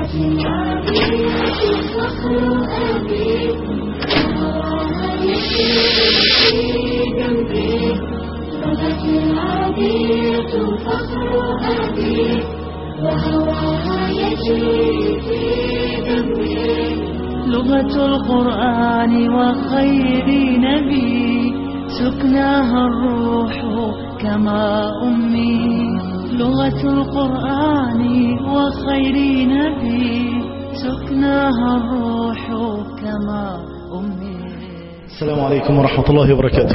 لغة القرآن وخير نبي سكناها الروح كما أمي لغة القرآن وخير نبي سكناها الروح كما أمي السلام عليكم ورحمة الله وبركاته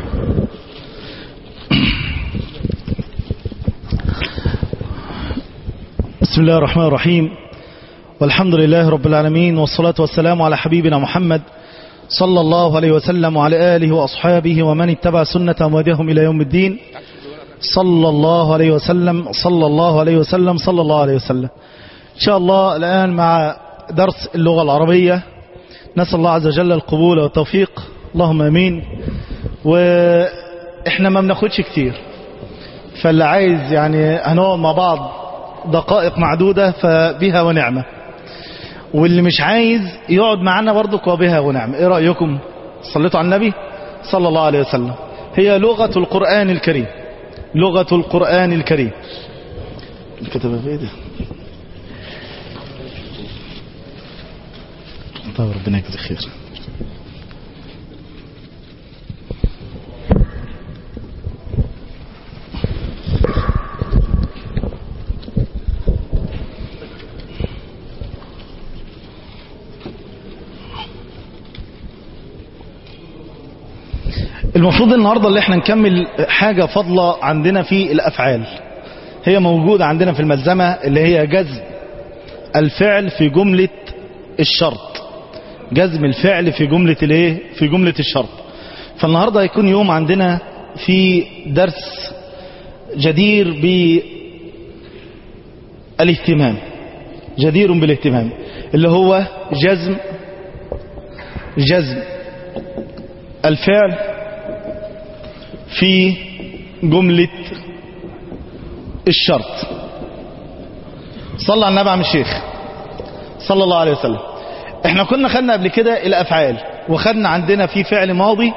بسم الله الرحمن الرحيم والحمد لله رب العالمين والصلاة والسلام على حبيبنا محمد صلى الله عليه وسلم وعلى آله وأصحابه ومن اتبع سنة وهديهم إلى يوم الدين صلى الله عليه وسلم صلى الله عليه وسلم صلى الله عليه وسلم إن شاء الله الآن مع درس اللغة العربية نسأل الله عز وجل القبول والتوفيق اللهم امين واحنا ما بناخدش كتير فاللي عايز يعني هنقعد مع بعض دقائق معدودة فبها ونعمة واللي مش عايز يقعد معنا برضك وبها ونعمة ايه رأيكم صليتوا على النبي صلى الله عليه وسلم هي لغة القرآن الكريم لغة القرآن الكريم كتبها في ايه ده طيب ربنا يجزي خير المفروض النهاردة اللي احنا نكمل حاجة فضلة عندنا في الأفعال هي موجودة عندنا في الملزمة اللي هي جزم الفعل في جملة الشرط جزم الفعل في جملة الايه في جملة الشرط فالنهاردة هيكون يوم عندنا في درس جدير بالاهتمام جدير بالاهتمام اللي هو جزم جزم الفعل في جملة الشرط صلى على النبي عم الشيخ صلى الله عليه وسلم احنا كنا خدنا قبل كده الافعال وخدنا عندنا في فعل ماضي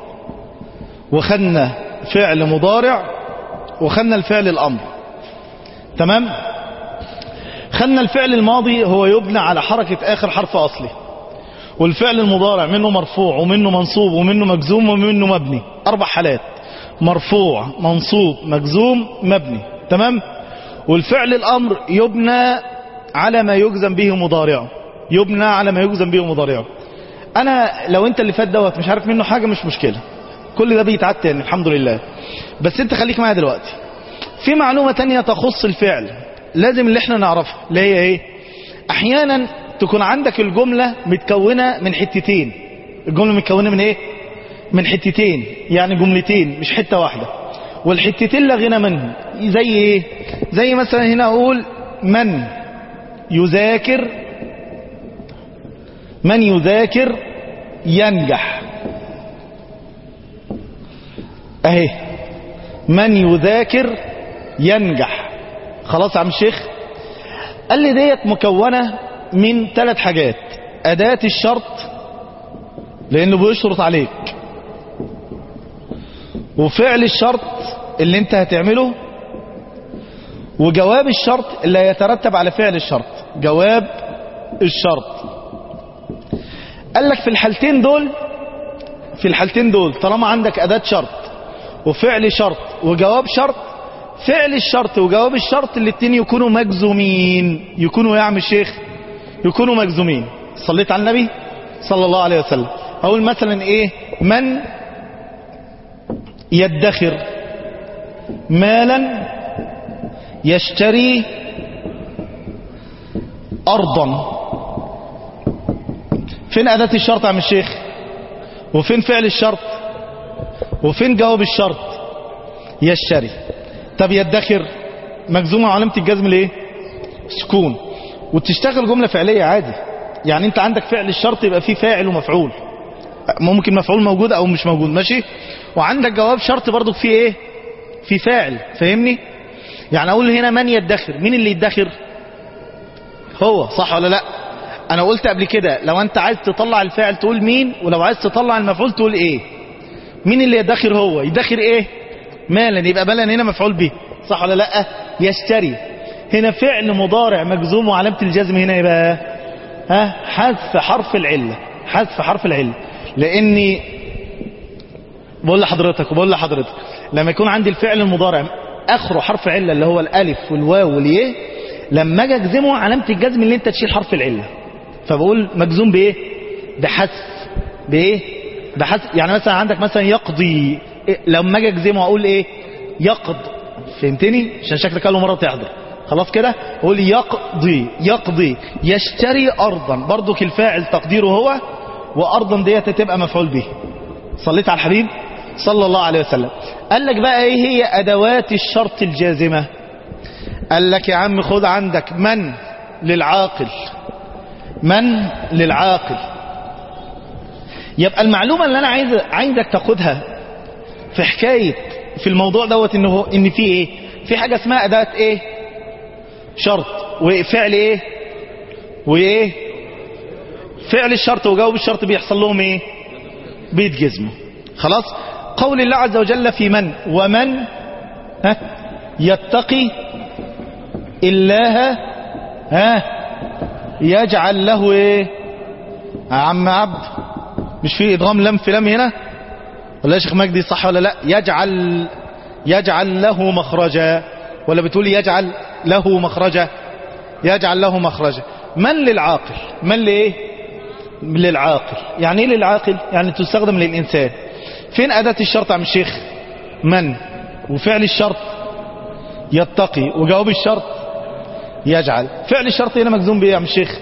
وخدنا فعل مضارع وخدنا الفعل الامر تمام خدنا الفعل الماضي هو يبنى على حركة اخر حرف اصلي والفعل المضارع منه مرفوع ومنه منصوب ومنه مجزوم ومنه مبني اربع حالات مرفوع منصوب مجزوم مبني تمام والفعل الامر يبنى على ما يجزم به مضارعه يبنى على ما يجزم به مضارعه انا لو انت اللي فات دوت مش عارف منه حاجة مش مشكلة كل ده بيتعاد تاني الحمد لله بس انت خليك معايا دلوقتي في معلومة تانية تخص الفعل لازم اللي احنا نعرفها اللي هي ايه احيانا تكون عندك الجملة متكونة من حتتين الجملة متكونة من ايه من حتتين يعني جملتين مش حتة واحدة والحتتين لا غنى منهم زي ايه زي مثلا هنا اقول من يذاكر من يذاكر ينجح اهي من يذاكر ينجح خلاص يا عم الشيخ قال لي ديت مكونة من ثلاث حاجات أداة الشرط لأنه بيشرط عليك وفعل الشرط اللي انت هتعمله وجواب الشرط اللي هيترتب على فعل الشرط جواب الشرط قال لك في الحالتين دول في الحالتين دول طالما عندك أداة شرط وفعل شرط وجواب شرط فعل الشرط وجواب الشرط الاتنين يكونوا مجزومين يكونوا يا عم الشيخ يكونوا مجزومين صليت على النبي صلى الله عليه وسلم اقول مثلا ايه من يدخر مالا يشتري ارضا فين اداة الشرط يا عم الشيخ وفين فعل الشرط وفين جواب الشرط يشتري طب يدخر مجزومة علامة الجزم ليه سكون وتشتغل جملة فعلية عادي يعني انت عندك فعل الشرط يبقى فيه فاعل ومفعول ممكن مفعول موجود او مش موجود ماشي وعندك جواب شرط برضو فيه ايه في فاعل فاهمني يعني اقول هنا من يدخر مين اللي يدخر هو صح ولا لا انا قلت قبل كده لو انت عايز تطلع الفعل تقول مين ولو عايز تطلع المفعول تقول ايه مين اللي يدخر هو يدخر ايه مالا يبقى مالا هنا مفعول به صح ولا لا يشتري هنا فعل مضارع مجزوم وعلامة الجزم هنا يبقى ها حذف حرف العلة حذف حرف العلة لاني بقول لحضرتك وبقول لحضرتك لما يكون عندي الفعل المضارع اخره حرف علة اللي هو الالف والواو والياء لما اجي اجزمه علامة الجزم اللي انت تشيل حرف العلة فبقول مجزوم بايه بحذف بايه بحذف يعني مثلا عندك مثلا يقضي إيه؟ لما اجي اجزمه اقول ايه يقض فهمتني عشان شكلك قاله مره تحضر خلاص كده قول يقضي يقضي يشتري ارضا برضك الفاعل تقديره هو وارضا ديت تبقى مفعول به صليت على الحبيب صلى الله عليه وسلم قال لك بقى ايه هي ادوات الشرط الجازمه قال لك يا عم خد عندك من للعاقل من للعاقل يبقى المعلومة اللي انا عايز عايزك تاخدها في حكاية في الموضوع دوت انه ان في ايه في حاجة اسمها اداة ايه شرط وفعل ايه وايه فعل الشرط وجواب الشرط بيحصل لهم ايه بيتجزموا خلاص قول الله عز وجل في من ومن ها يتقي الله ها يجعل له ايه يا عم عبد مش في ادغام لم في لم هنا ولا يا شيخ مجدي صح ولا لا يجعل يجعل له مخرجا ولا بتقول يجعل له مخرجا يجعل له مخرجا من للعاقل من لايه للعاقل يعني ايه للعاقل يعني تستخدم للانسان فين اداه الشرط يا عم الشيخ من وفعل الشرط يتقي وجواب الشرط يجعل فعل الشرط هنا مجزوم بايه يا عم الشيخ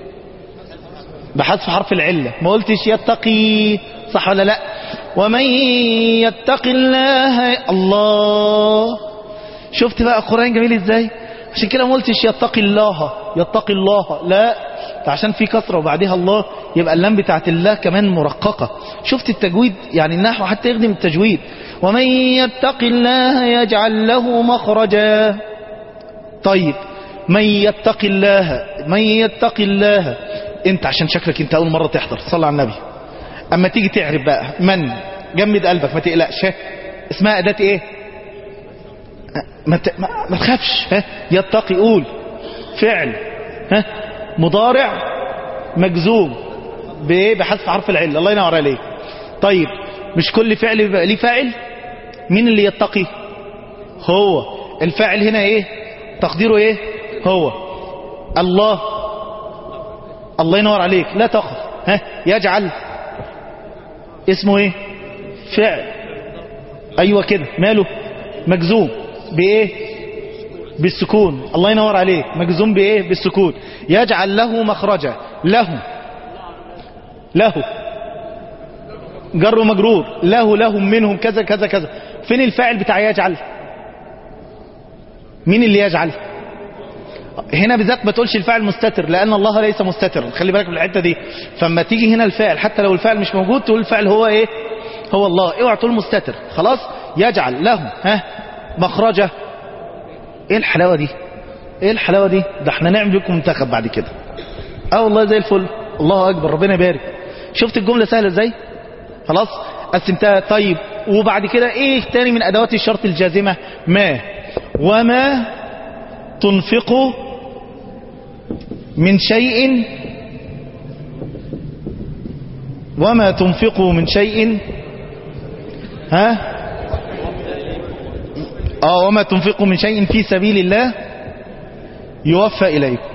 بحذف حرف العلة ما قلتش يتقي صح ولا لا ومن يتق الله الله شفت بقى القرآن جميل ازاي عشان كده ما قلتش يتقي الله يتقي الله لا ده عشان في كسرة وبعدها الله يبقى اللام بتاعت الله كمان مرققة شفت التجويد يعني النحو حتى يخدم التجويد ومن يتق الله يجعل له مخرجا طيب من يتق الله من يتق الله انت عشان شكلك انت اول مرة تحضر صلى على النبي اما تيجي تعرف بقى من جمد قلبك ما تقلقش اسمها اداة ايه ما, ت... ما... ما تخافش ها يتقي قول فعل ها مضارع مجزوم بايه بحذف حرف العله الله ينور عليك طيب مش كل فعل بيبقى ليه فاعل مين اللي يتقي هو الفاعل هنا ايه تقديره ايه هو الله الله ينور عليك لا تخف ها يجعل اسمه ايه فعل ايوه كده ماله مجزوم بايه بالسكون الله ينور عليك مجزوم بايه بالسكون يجعل له مخرجا له له جر ومجرور له لهم منهم كذا كذا كذا فين الفاعل بتاع يجعل مين اللي يجعل هنا بالذات ما تقولش الفاعل مستتر لان الله ليس مستتر خلي بالك من الحته دي فاما تيجي هنا الفاعل حتى لو الفاعل مش موجود تقول الفاعل هو ايه هو الله اوعى تقول مستتر خلاص يجعل له ها مخرجه ايه الحلاوه دي ايه الحلاوه دي ده احنا نعمل لكم منتخب بعد كده اه والله زي الفل الله اكبر ربنا يبارك شفت الجمله سهله ازاي خلاص قسمتها طيب وبعد كده ايه تاني من ادوات الشرط الجازمه ما وما تنفق من شيء وما تنفق من شيء ها اه وما تنفق من شيء في سبيل الله يوفى اليكم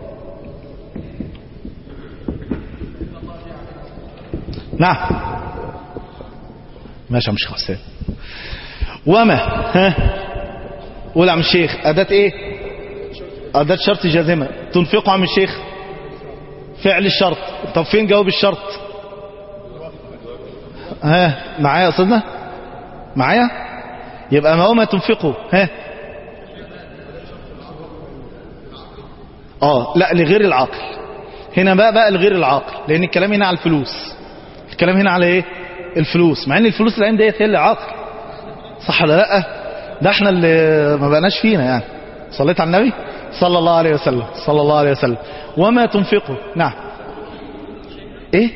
نعم ماشي يا مش حسين وما ها قول يا عم الشيخ اداه ايه اداه شرط جازمه تنفقوا عم الشيخ فعل الشرط طب فين جواب الشرط ها معايا يا استاذنا معايا يبقى ما هو ما تنفقوا ها اه لا لغير العاقل هنا بقى بقى لغير العاقل لان الكلام هنا على الفلوس الكلام هنا على ايه الفلوس مع ان الفلوس الايام ديت هي اللي عاقل صح ولا لا ده احنا اللي ما بقناش فينا يعني صليت على النبي صلى الله عليه وسلم صلى الله عليه وسلم وما تنفقوا نعم ايه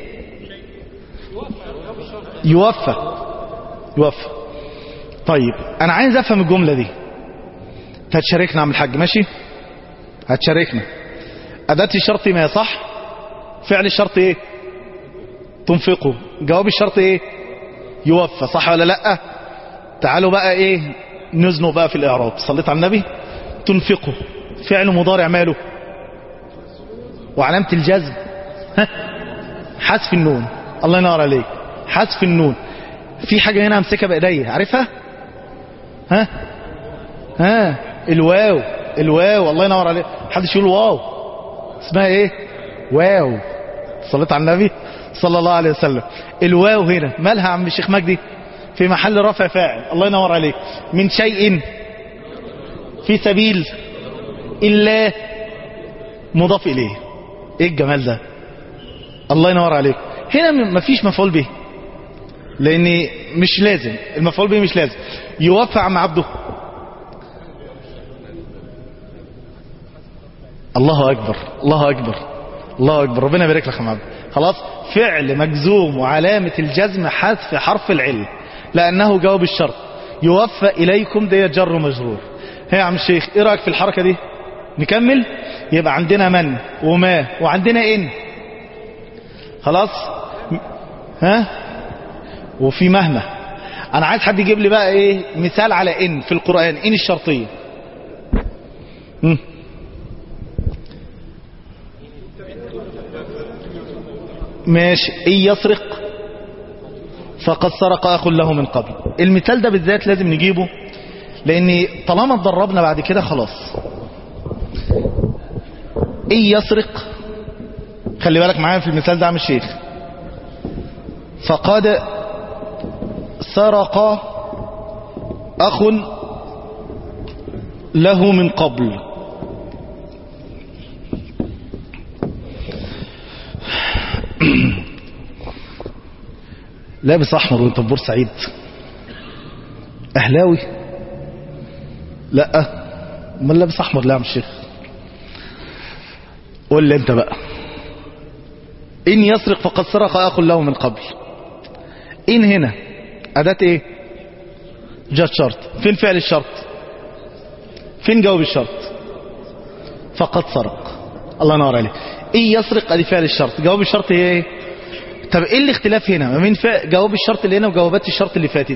يوفى يوفى طيب انا عايز افهم الجملة دي هتشاركنا عم الحاج ماشي هتشاركنا اداة الشرط ما صح فعل الشرط ايه تنفقوا جواب الشرط ايه يوفى صح ولا لا تعالوا بقى ايه نزنوا بقى في الاعراب صليت على النبي تنفقوا فعل مضارع ماله وعلامة الجزم ها حذف النون الله ينور عليك حذف النون في حاجة هنا امسكها بايديا عارفها ها ها الواو الواو الله ينور عليك محدش يقول واو اسمها ايه واو صليت على النبي صلى الله عليه وسلم الواو هنا مالها يا عم الشيخ مجدي في محل رفع فاعل الله ينور عليك من شيء في سبيل إلا مضاف إليه ايه الجمال ده الله ينور عليك هنا مفيش مفعول به لان مش لازم المفعول به مش لازم يوفى عم عبده الله اكبر الله اكبر الله اكبر ربنا يبارك لك يا عم خلاص فعل مجزوم وعلامة الجزم حذف حرف العلم لانه جواب الشرط يوفى اليكم دي جر مجرور هي يا عم الشيخ ايه رايك في الحركة دي نكمل يبقى عندنا من وما وعندنا ان خلاص ها وفي مهما انا عايز حد يجيب لي بقى ايه مثال على ان في القرآن ان الشرطية مم. ماشي ان يسرق فقد سرق اخ له من قبل المثال ده بالذات لازم نجيبه لان طالما اتدربنا بعد كده خلاص ان يسرق خلي بالك معايا في المثال ده عم الشيخ فقد سرق اخ له من قبل لابس احمر وانت في بورسعيد اهلاوي لا امال لابس احمر لا يا عم الشيخ قول لي انت بقى ان يسرق فقد سرق اخ له من قبل ان هنا اداه ايه جاء شرط فين فعل الشرط فين جواب الشرط فقد سرق الله ينور عليك ان يسرق ادي فعل الشرط جواب الشرط هي ايه طب ايه الاختلاف هنا ما بين جواب الشرط اللي هنا وجوابات الشرط اللي فاتت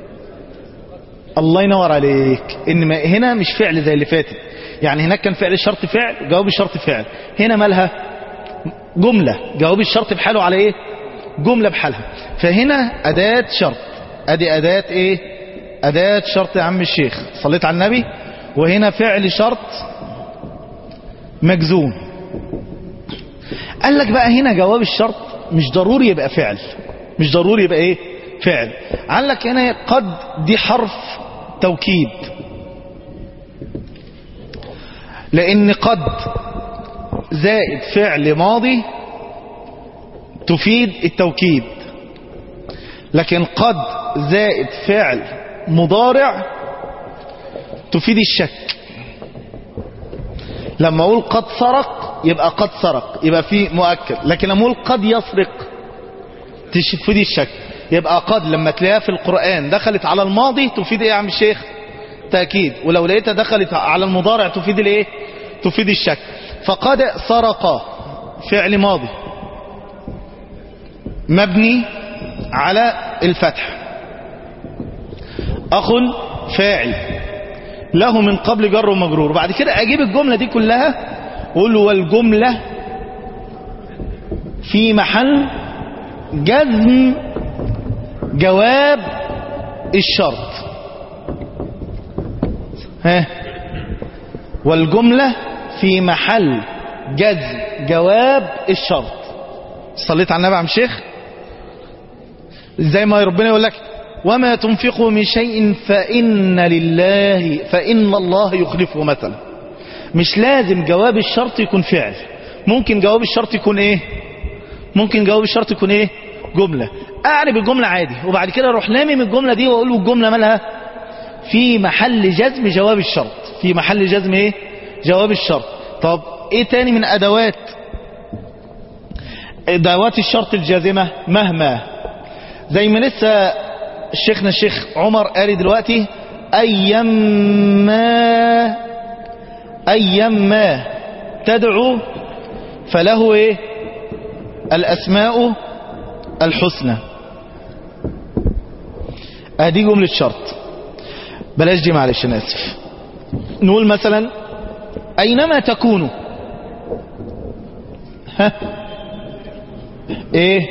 الله ينور عليك ان ما هنا مش فعل زي اللي فاتت يعني هناك كان فعل الشرط فعل وجواب الشرط فعل هنا مالها جملة جواب الشرط بحاله على ايه جملة بحالها فهنا اداة شرط ادي اداة ايه اداة شرط يا عم الشيخ صليت على النبي وهنا فعل شرط مجزوم قال لك بقى هنا جواب الشرط مش ضروري يبقى فعل مش ضروري يبقى ايه فعل قال لك هنا قد دي حرف توكيد لان قد زائد فعل ماضي تفيد التوكيد لكن قد زائد فعل مضارع تفيد الشك لما اقول قد سرق يبقى قد سرق يبقى في مؤكد لكن لما اقول قد يسرق تفيد الشك يبقى قد لما تلاقيها في القرآن دخلت على الماضي تفيد ايه يا عم الشيخ تأكيد ولو لقيتها دخلت على المضارع تفيد الايه تفيد الشك فقد سرق فعل ماضي مبني على الفتح أخ فاعل له من قبل جر ومجرور بعد كده أجيب الجملة دي كلها وأقول له والجملة في محل جزم جواب الشرط ها والجملة في محل جزم جواب الشرط صليت على النبي عم شيخ زي ما ربنا يقول لك وما تنفقوا من شيء فإن لله فإن الله يخلفه مثلا مش لازم جواب الشرط يكون فعل ممكن جواب الشرط يكون ايه ممكن جواب الشرط يكون ايه جملة اعرب الجملة عادي وبعد كده اروح لامم الجملة دي واقول له الجملة مالها في محل جزم جواب الشرط في محل جزم ايه جواب الشرط طب ايه تاني من ادوات ادوات الشرط الجازمة مهما زي ما لسه شيخنا الشيخ عمر قال دلوقتي ايما ايما تدعو فله ايه الاسماء الحسنى ادي جملة شرط بلاش دي معلش انا اسف نقول مثلا اينما تكونوا ها ايه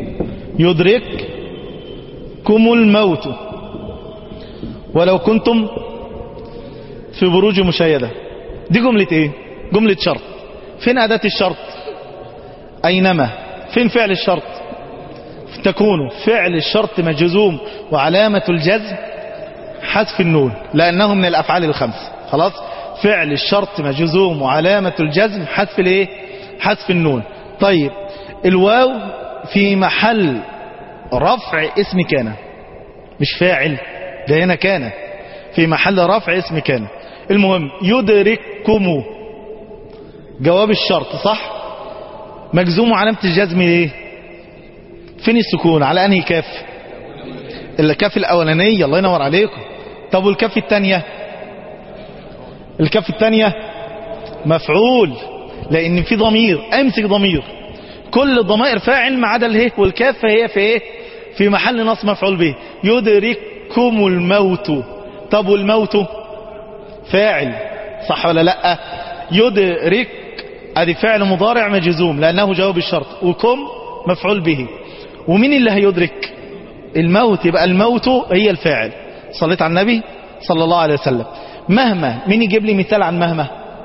يدرككم الموت ولو كنتم في بروج مشيدة دي جملة ايه جملة شرط فين اداة الشرط اينما فين فعل الشرط تكون فعل الشرط مجزوم وعلامة الجزم حذف النون لأنه من الأفعال الخمس خلاص فعل الشرط مجزوم وعلامة الجزم حذف الايه حذف النون طيب الواو في محل رفع اسم كان مش فاعل ده هنا كان في محل رفع اسم كان المهم يدرككم جواب الشرط صح مجزوم وعلامة الجزم ايه فين السكون على انهي كاف الكاف الاولانيه الله ينور عليكم طب والكاف الثانيه الكاف الثانيه مفعول لان في ضمير امسك ضمير كل الضمائر فاعل ما عدا اله والكاف فهي في ايه في محل نصب مفعول به يدرككم الموت طب والموت فاعل صح ولا لا يدرك ادي فعل مضارع مجزوم لانه جواب الشرط وكم مفعول به ومين اللي هيدرك الموت يبقى الموت هي الفاعل صليت على النبي صلى الله عليه وسلم مهما مين يجيب لي مثال عن مهما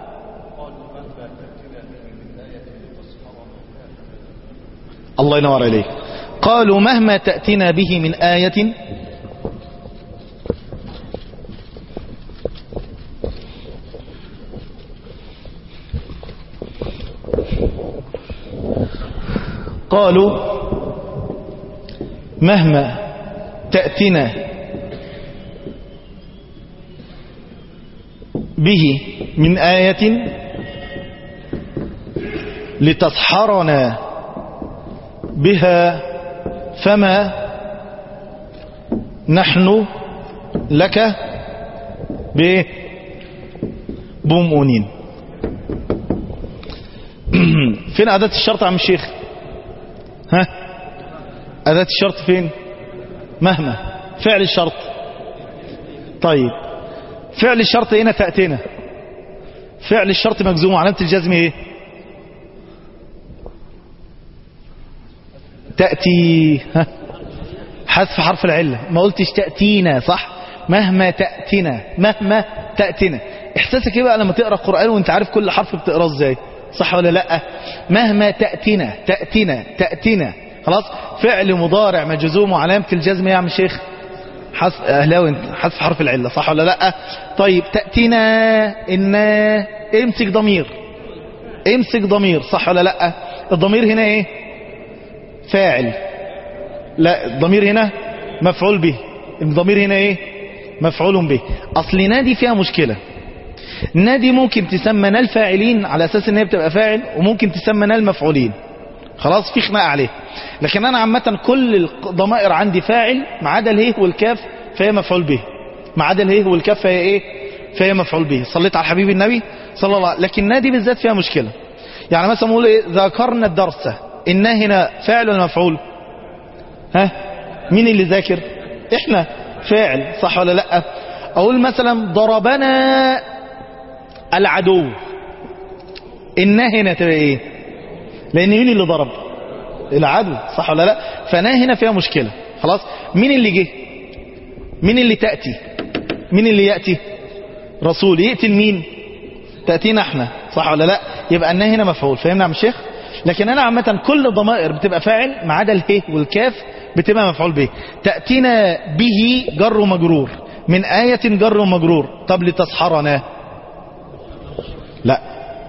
الله ينور عليك قالوا مهما تأتنا به من آية قالوا مهما تأتنا به من آية لتسحرنا بها فما نحن لك بمؤمنين فين أداة الشرط يا عم الشيخ ها أداة الشرط فين مهما فعل الشرط طيب فعل الشرط هنا تأتينا فعل الشرط مجزوم وعلامة الجزم ايه تأتي ها حذف حرف العلة ما قلتش تأتينا صح مهما تأتينا مهما تأتينا احساسك ايه بقى لما تقرأ القرآن وانت عارف كل حرف بتقراه ازاي صح ولا لا مهما تأتينا تأتينا تأتينا خلاص فعل مضارع مجزوم وعلامة الجزم يا عم شيخ حذف اهلاوي حذف حرف العلة صح ولا لا طيب تأتينا إن امسك ضمير امسك ضمير صح ولا لا الضمير هنا ايه فاعل لا الضمير هنا مفعول به الضمير هنا ايه مفعول به اصل نادي فيها مشكلة نادي ممكن تسمى نال فاعلين على اساس ان هي بتبقى فاعل وممكن تسمى نال مفعولين خلاص في خناقه عليه لكن انا عامه كل الضمائر عندي فاعل ما عدا اله والكاف فهي مفعول به ما عدا اله والكاف فهي ايه فهي مفعول به صليت على حبيب النبي صلى الله عليه لكن نادي بالذات فيها مشكله يعني مثلا نقول ايه ذاكرنا الدرس ان هنا فاعل ولا مفعول ها مين اللي ذاكر احنا فاعل صح ولا لا اقول مثلا ضربنا العدو ان هنا تبقى ايه لان مين اللي ضرب العدو صح ولا لا فنا هنا فيها مشكلة خلاص مين اللي جه مين اللي تأتي مين اللي يأتي رسول يقتل مين تأتينا احنا صح ولا لا يبقى أنها هنا مفعول فهمنا يا عم الشيخ لكن أنا عامة كل ضمائر بتبقى فاعل ما عدا اله والكاف بتبقى مفعول به تأتينا به جر ومجرور من آية جر ومجرور طب لتسحرنا لا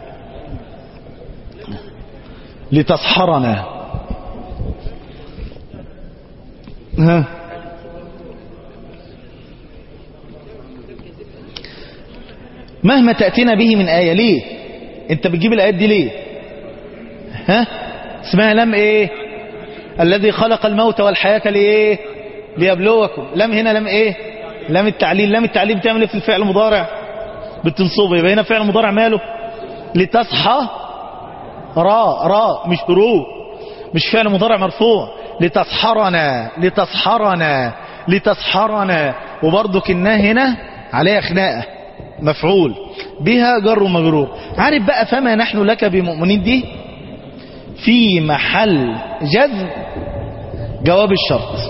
لتسحرنا ها مهما تأتينا به من آية ليه انت بتجيب الآيات دي ليه ها اسمها لم ايه الذي خلق الموت والحياة ليه ليبلوكم لم هنا لم ايه لم التعليل لم التعليل بتعمل ايه في الفعل المضارع بتنصبه يبقى هنا فعل مضارع ماله لتصحى را را مش رو مش فعل مضارع مرفوع لتسحرنا لتسحرنا لتسحرنا وبرضه كناه هنا عليها خناقه مفعول بها جر ومجرور عارف بقى فما نحن لك بمؤمنين دي في محل جزم جواب الشرط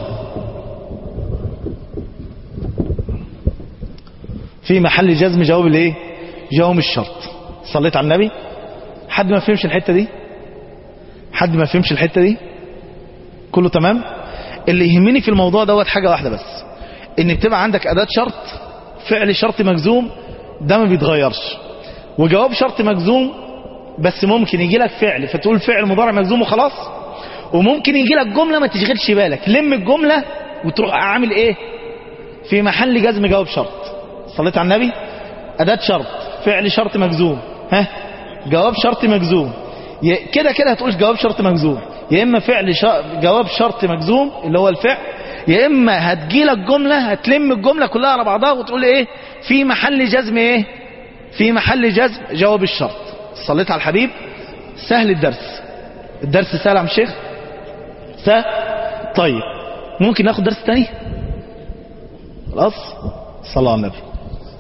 في محل جزم جواب الايه جواب الشرط صليت على النبي حد ما فهمش الحته دي حد ما فهمش الحته دي كله تمام اللي يهمني في الموضوع دوت حاجه واحده بس ان بتبقى عندك اداه شرط فعل شرط مجزوم ده ما بيتغيرش وجواب شرط مجزوم بس ممكن يجي لك فعل فتقول فعل مضارع مجزوم وخلاص وممكن يجي لك جمله ما تشغلش بالك لم الجمله وتروح عامل ايه في محل جزم جواب شرط صليت على النبي اداه شرط فعل شرط مجزوم ها جواب شرط مجزوم ي- كده كده هتقول جواب شرط مجزوم يا اما فعل شا... جواب شرط مجزوم اللي هو الفعل يا اما هتجيلك جمله هتلم الجمله كلها على بعضها وتقول ايه في محل جزم ايه في محل جزم جواب الشرط صليت على الحبيب سهل الدرس الدرس سهل يا عم الشيخ سهل طيب ممكن ناخد درس تاني خلاص صلى على النبي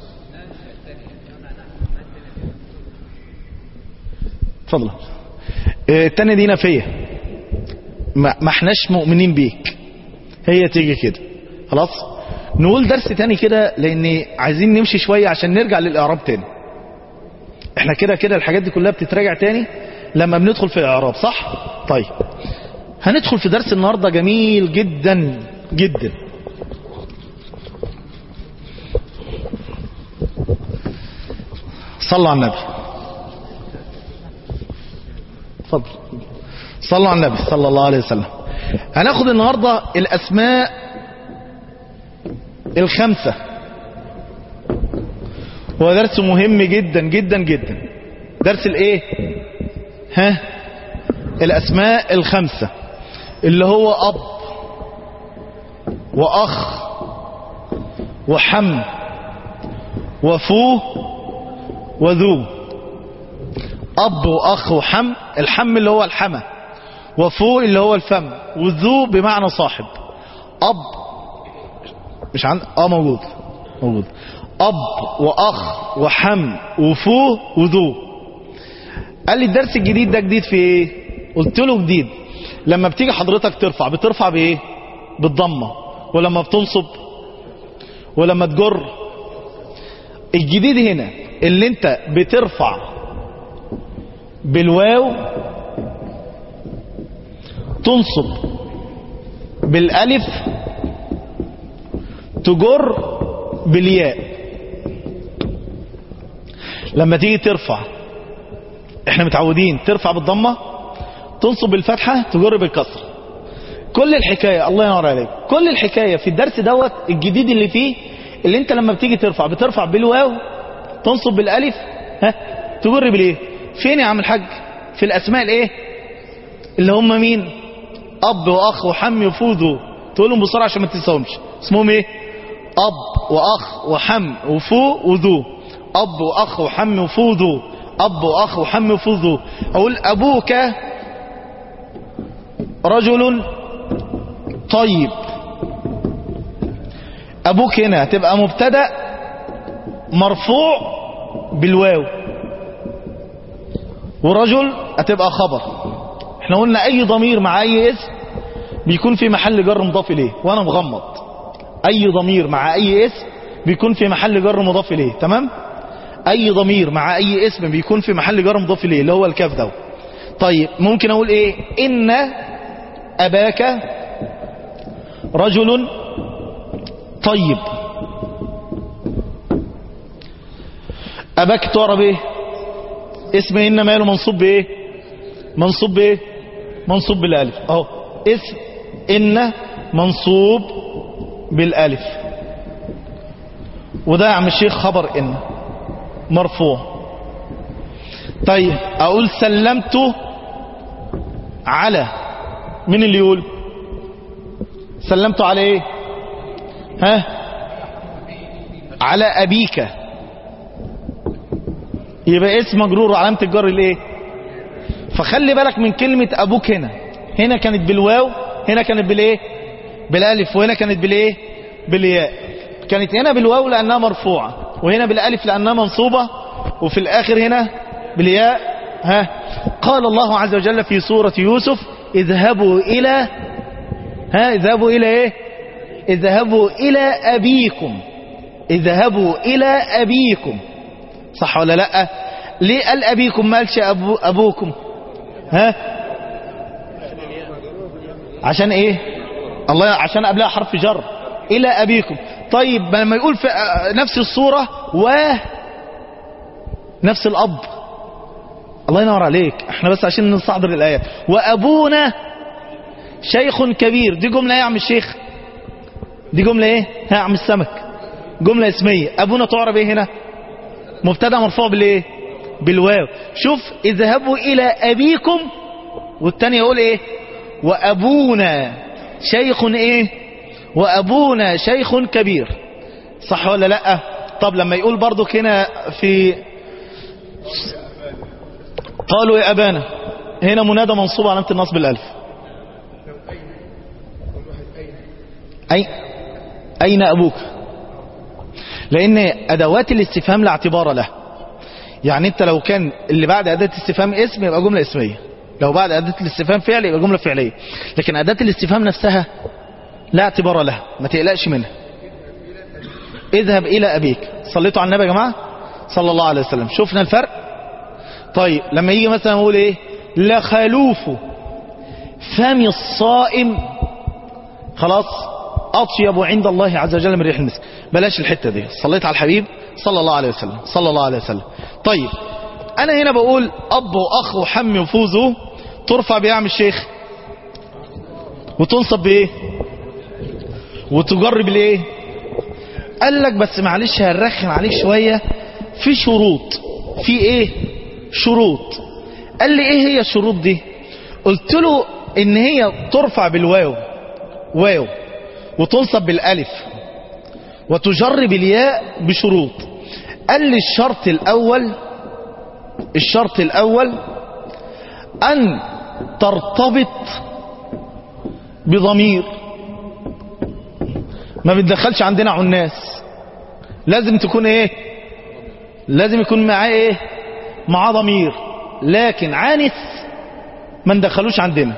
اتفضل اه، التانية دي نفية ما ما احناش مؤمنين بيك هي تيجي كده خلاص نقول درس تاني كده لان عايزين نمشي شوية عشان نرجع للاعراب تاني احنا كده كده الحاجات دي كلها بتتراجع تاني لما بندخل في الاعراب صح طيب هندخل في درس النهاردة جميل جدا جدا صلوا على النبي اتفضل صلوا على النبي صلى الله عليه وسلم هناخد النهاردة الأسماء الخمسة هو درس مهم جدا جدا جدا درس الايه ها الأسماء الخمسة اللي هو أب وأخ وحم وفوه وذو أب وأخ وحم الحم اللي هو الحمى وفو اللي هو الفم وذو بمعنى صاحب أب مش عند اه موجود موجود أب وأخ وحم وفو وذو قال لي الدرس الجديد ده جديد في ايه قلت له جديد لما بتيجي حضرتك ترفع بترفع بايه بالضمة ولما بتنصب ولما تجر الجديد هنا اللي انت بترفع بالواو تنصب بالالف تجر بالياء لما تيجي ترفع احنا متعودين ترفع بالضمه تنصب بالفتحه تجر بالكسر كل الحكايه الله ينور عليك كل الحكايه في الدرس دوت الجديد اللي فيه اللي انت لما بتيجي ترفع بترفع بالواو تنصب بالالف ها تجر بالايه فين يا عم الحاج في الاسماء الايه اللي هم مين اب واخ وحم وفوذو تقولهم بسرعه عشان ما تنساهمش اسمهم ايه اب واخ وحم وفو وذو اب واخ وحم وفو ذو اب واخ وحم وفو ذو اقول ابوك رجل طيب ابوك هنا هتبقى مبتدا مرفوع بالواو ورجل هتبقى خبر احنا قلنا اي ضمير مع اي اسم بيكون في محل جر مضاف اليه وانا مغمض اي ضمير مع اي اسم بيكون في محل جر مضاف اليه تمام اي ضمير مع اي اسم بيكون في محل جر مضاف اليه اللي هو الكاف ده طيب ممكن اقول ايه ان اباك رجل طيب اباك تعرب ايه اسم ان ماله منصوب بايه منصوب بايه منصوب بالالف اهو اسم ان منصوب بالالف وده يا عم الشيخ خبر ان مرفوع طيب اقول سلمت على مين اللي يقول سلمت على ايه ها على ابيك يبقى اسم مجرور وعلامه الجر الايه فخلي بالك من كلمه ابوك هنا هنا كانت بالواو هنا كانت بالايه بالالف وهنا كانت بالايه بالياء كانت هنا بالواو لانها مرفوعه وهنا بالالف لانها منصوبه وفي الاخر هنا بالياء ها قال الله عز وجل في سوره يوسف اذهبوا الى ها اذهبوا الى ايه اذهبوا الى ابيكم اذهبوا الى ابيكم صح ولا لا ليه قال ابيكم ما قالش أبو ابوكم ها عشان ايه الله عشان قبلها حرف جر الى ابيكم طيب لما يقول في نفس الصورة و نفس الاب الله ينور عليك احنا بس عشان نستحضر الايات وابونا شيخ كبير دي جملة ايه يا عم الشيخ دي جملة ايه ها يا عم السمك جملة اسمية ابونا تعرب ايه هنا مبتدا مرفوع بالايه بالواو شوف اذهبوا الى ابيكم والتاني يقول ايه وابونا شيخ ايه وابونا شيخ كبير صح ولا لا طب لما يقول برضو هنا في قالوا يا ابانا هنا منادى منصوب علامه النصب الالف اي اين ابوك لان ادوات الاستفهام لا اعتبار له يعني انت لو كان اللي بعد اداه الاستفهام اسم يبقى جمله اسميه لو بعد اداه الاستفهام فعل يبقى جمله فعليه لكن اداه الاستفهام نفسها لا اعتبار لها ما تقلقش منها اذهب الى ابيك صليتوا على النبي يا جماعه صلى الله عليه وسلم شفنا الفرق طيب لما يجي مثلا نقول ايه لخلوف فم الصائم خلاص اطيب عند الله عز وجل من ريح المسك بلاش الحته دي صليت على الحبيب صلى الله عليه وسلم صلى الله عليه وسلم طيب انا هنا بقول اب واخ وحم وفوزه ترفع بيعمل الشيخ وتنصب بايه وتجرب الايه قال لك بس معلش هنرخم عليك شوية في شروط في ايه شروط قال لي ايه هي الشروط دي قلت له ان هي ترفع بالواو واو وتنصب بالالف وتجر بالياء بشروط قال لي الشرط الاول الشرط الاول ان ترتبط بضمير ما بتدخلش عندنا عناس لازم تكون ايه لازم يكون معاه ايه معاه ضمير لكن عانس ما ندخلوش عندنا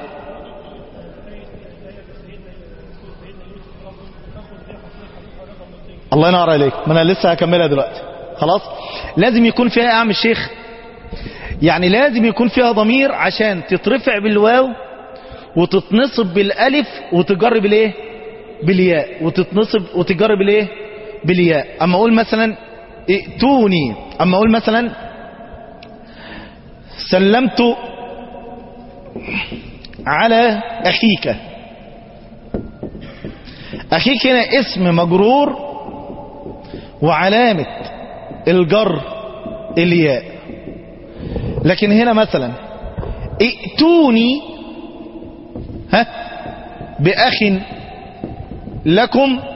الله ينور عليك ما انا لسه هكملها دلوقتي خلاص لازم يكون فيها يا عم الشيخ يعني لازم يكون فيها ضمير عشان تترفع بالواو وتتنصب بالالف وتجر بالايه بالياء وتتنصب وتجر بالايه بالياء اما اقول مثلا ائتوني اما اقول مثلا سلمت على اخيك اخيك هنا اسم مجرور وعلامة الجر الياء لكن هنا مثلا ائتوني ها بأخ لكم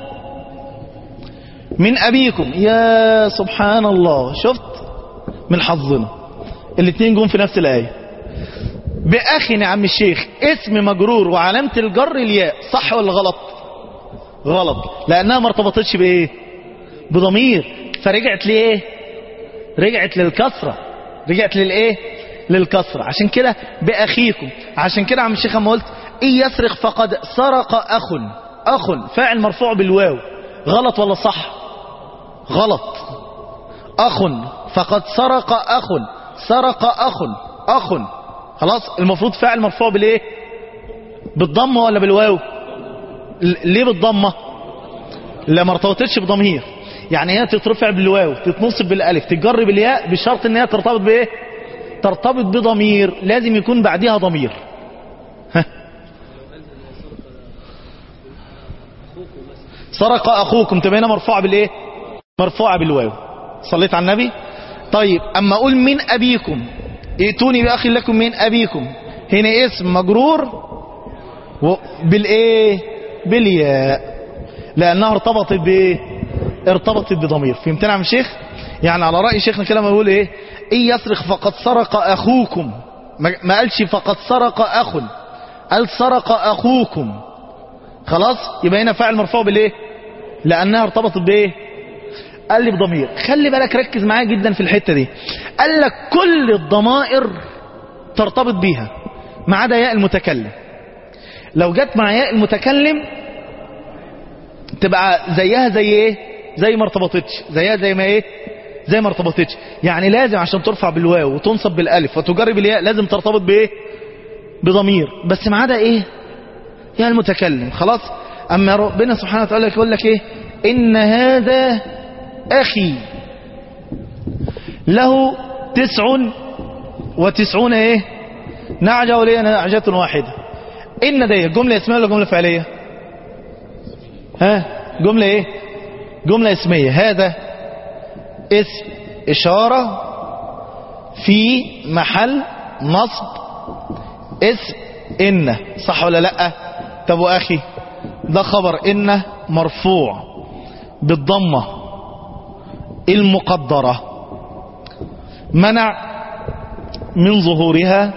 من أبيكم يا سبحان الله شفت من حظنا الاثنين جم في نفس الآية بأخ يا عم الشيخ اسم مجرور وعلامة الجر الياء صح ولا غلط غلط لأنها ما ارتبطتش بإيه بضمير فرجعت لإيه رجعت للكسرة رجعت للإيه للكسرة عشان كده بأخيكم عشان كده عم الشيخ اما قلت إن يسرق فقد سرق أخ أخ فاعل مرفوع بالواو غلط ولا صح غلط أخ فقد سرق أخ سرق أخ أخ خلاص المفروض فاعل مرفوع بالايه بالضمه ولا بالواو ليه بالضمه لا ما ارتبطتش بضمير يعني هي تترفع بالواو تتنصب بالالف تتجر بالياء بشرط ان هي ترتبط بايه ترتبط بضمير لازم يكون بعدها ضمير ها. سرق اخوكم تبقى هنا مرفوعه بالايه مرفوعه بالواو صليت على النبي طيب اما اقول من ابيكم ائتوني باخ لكم من ابيكم هنا اسم مجرور و... بالايه بالياء لانها ارتبطت بايه ارتبطت بضمير فهمتنا يا عم الشيخ يعني على راي شيخنا كده ما يقول ايه ان يسرق فقد سرق اخوكم ما ما قالش فقد سرق اخ قال سرق اخوكم خلاص يبقى هنا فاعل مرفوع بالايه لانها ارتبطت بايه قال لي بضمير خلي بالك ركز معايا جدا في الحته دي قال لك كل الضمائر ترتبط بيها ما عدا ياء المتكلم لو جت مع ياء المتكلم تبقى زيها زي ايه زي ما ارتبطتش زيها زي ما ايه زي ما ارتبطتش يعني لازم عشان ترفع بالواو وتنصب بالالف وتجرب الياء لازم ترتبط بايه بضمير بس ما عدا ايه يا المتكلم خلاص اما ربنا سبحانه وتعالى يقول لك ايه ان هذا اخي له تسع وتسعون ايه نعجة ولي نعجة واحدة ان دي جملة اسمية ولا جملة فعلية ها جملة ايه جملة اسمية هذا اسم اشارة في محل نصب اسم ان صح ولا لا طب واخي ده خبر ان مرفوع بالضمة المقدرة منع من ظهورها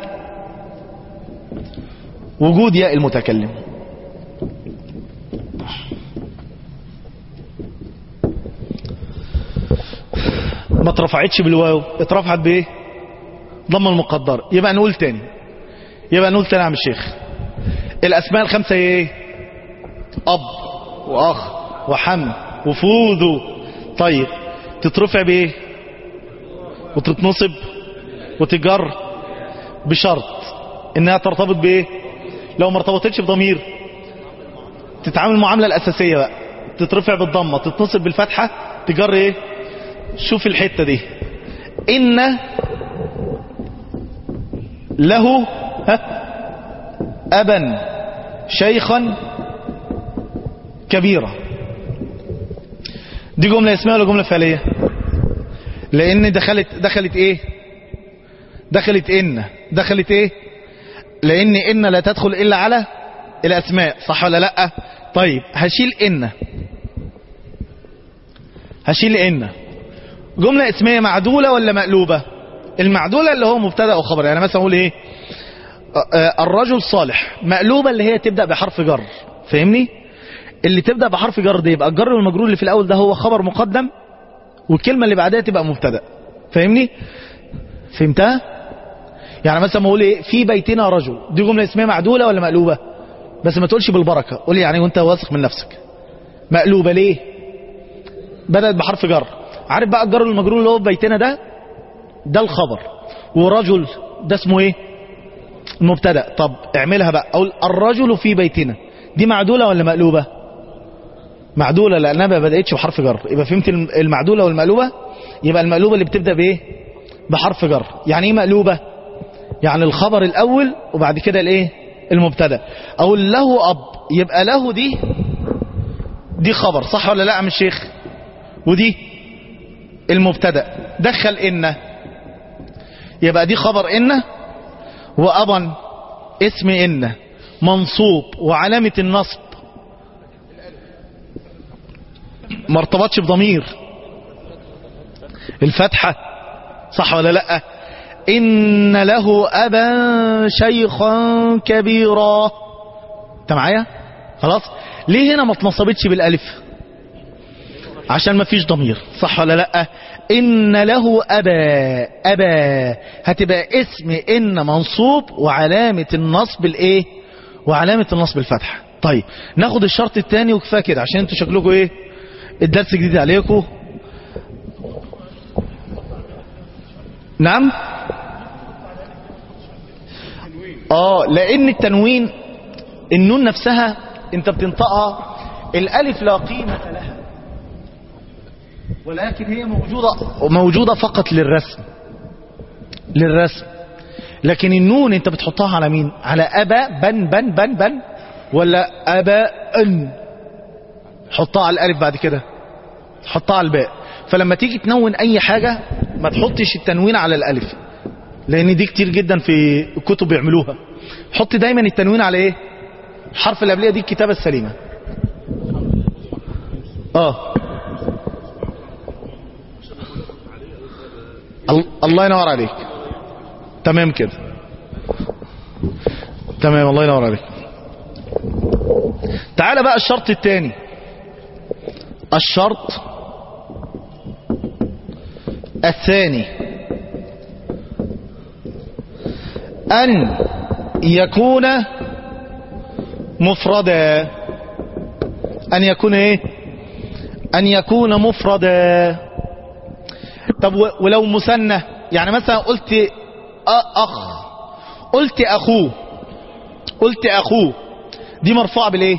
وجود ياء المتكلم ما اترفعتش بالواو اترفعت بايه ضم المقدر يبقى نقول تاني يبقى نقول تاني يا عم الشيخ الاسماء الخمسه هي ايه اب واخ وحم وفوذ طيب تترفع بايه وتتنصب وتجر بشرط انها ترتبط بايه لو ما ارتبطتش بضمير تتعامل المعامله الاساسيه بقى تترفع بالضمه تتنصب بالفتحه تجر ايه شوف الحته دي ان له ها ابا شيخا كبيرا دي جمله اسميه ولا جمله فعليه لان دخلت دخلت ايه دخلت ان دخلت ايه لان ان لا تدخل الا على الاسماء صح ولا لا طيب هشيل ان هشيل ان جملة اسمية معدولة ولا مقلوبة المعدولة اللي هو مبتدا او خبر يعني مثلا اقول ايه آه، الرجل صالح مقلوبة اللي هي تبدأ بحرف جر فاهمني اللي تبدأ بحرف جر دي يبقى الجر والمجرور اللي في الاول ده هو خبر مقدم والكلمة اللي بعدها تبقى مبتدا فاهمني فهمتها يعني مثلا ما اقول ايه في بيتنا رجل دي جملة اسمية معدولة ولا مقلوبة بس ما تقولش بالبركة قول يعني وانت واثق من نفسك مقلوبة ليه بدأت بحرف جر عارف بقى الجر المجرور اللي هو في بيتنا ده ده الخبر ورجل ده اسمه ايه المبتدا طب اعملها بقى اقول الرجل في بيتنا دي معدولة ولا مقلوبة معدولة لانها ما بدأتش بحرف جر يبقى فهمت المعدولة والمقلوبة يبقى المقلوبة اللي بتبدأ بايه بحرف جر يعني ايه مقلوبة يعني الخبر الاول وبعد كده الايه المبتدا اقول له اب يبقى له دي دي خبر صح ولا لا يا عم الشيخ ودي المبتدا دخل ان يبقى دي خبر ان وابا اسم ان منصوب وعلامة النصب ما ارتبطش بضمير الفتحة صح ولا لا ان له ابا شيخا كبيرا انت معايا خلاص ليه هنا ما اتنصبتش بالالف عشان ما فيش ضمير صح ولا لا ان له ابا ابا هتبقى اسم ان منصوب وعلامة النصب الايه وعلامة النصب الفتحة طيب ناخد الشرط الثاني وكفايه كده عشان انتوا شكلكم ايه الدرس جديد عليكم نعم اه لان التنوين النون نفسها انت بتنطقها الالف لا قيمة لها ولكن هي موجودة موجودة فقط للرسم للرسم لكن النون انت بتحطها على مين على ابا بن بن بن بن ولا ابا ان حطها على الالف بعد كده حطها على الباء فلما تيجي تنون اي حاجة ما تحطش التنوين على الالف لان دي كتير جدا في الكتب بيعملوها حط دايما التنوين على ايه الحرف اللي قبليه دي الكتابه السليمه اه ال- الله ينور عليك تمام كده تمام الله ينور عليك تعال بقى الشرط الثاني الشرط الثاني أن يكون مفردا أن يكون إيه أن يكون مفردا طب و- ولو مثنى يعني مثلا قلت أ- أخ قلت أخوه قلت أخوه دي مرفوعة بالإيه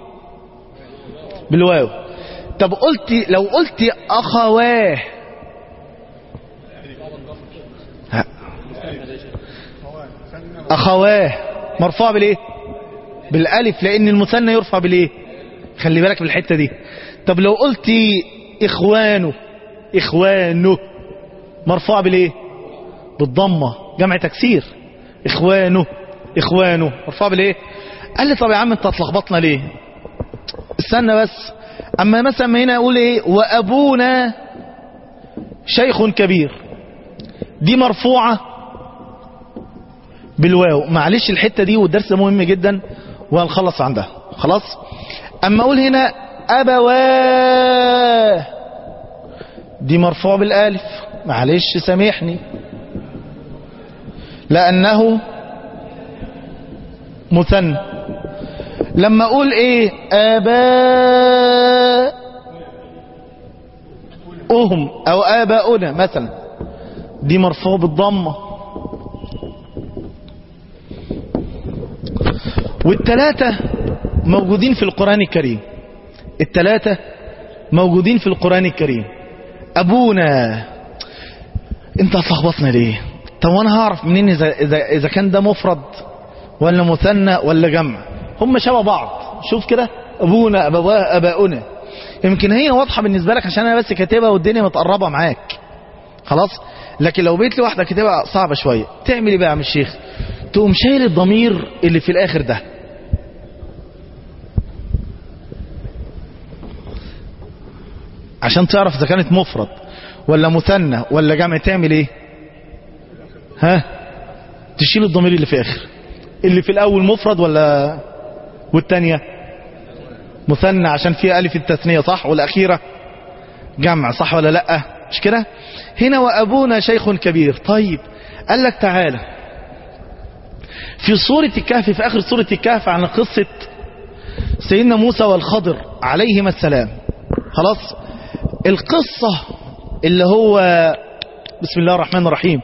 بالواو طب قلت لو قلت أخواه ها. أخواه مرفوع بالإيه بالألف لأن المثنى يرفع بالإيه خلي بالك من الحتة دي طب لو قلت إخوانه إخوانه مرفوع بالإيه بالضمة جمع تكسير إخوانه إخوانه مرفوع بالإيه قال لي طب يا عم أنت اتلخبطنا ليه استنى بس أما مثلا ما هنا يقول إيه وأبونا شيخ كبير دي مرفوعة بالواو معلش الحتة دي والدرس ده مهم جدا وهنخلص عندها خلاص اما اقول هنا ابواه دي مرفوع بالالف معلش سامحني لانه مثنى لما اقول ايه اباء أهم أو آباؤنا مثلا دي مرفوع بالضمة والتلاتة موجودين في القرآن الكريم التلاتة موجودين في القرآن الكريم أبونا انت هتلخبطنا ليه طب وانا هعرف منين إذا, إذا, إذا كان ده مفرد ولا مثنى ولا جمع هم شبه بعض شوف كده أبونا أبواه أباؤنا يمكن هي واضحة بالنسبة لك عشان أنا بس كاتبها والدنيا متقربة معاك خلاص لكن لو بيت لي واحدة كاتبها صعبة شوية تعمل ايه بقى يا عم الشيخ تقوم شايل الضمير اللي في الآخر ده عشان تعرف إذا كانت مفرد ولا مثنى ولا جمع تعمل ايه ها تشيل الضمير اللي في آخر اللي في الأول مفرد ولا والتانية مثنى عشان فيها ألف التثنية صح والأخيرة جمع صح ولا لأ مش كده هنا وأبونا شيخ كبير طيب قال لك تعالى في سورة الكهف في آخر سورة الكهف عن قصة سيدنا موسى والخضر عليهما السلام خلاص القصة اللي هو بسم الله الرحمن الرحيم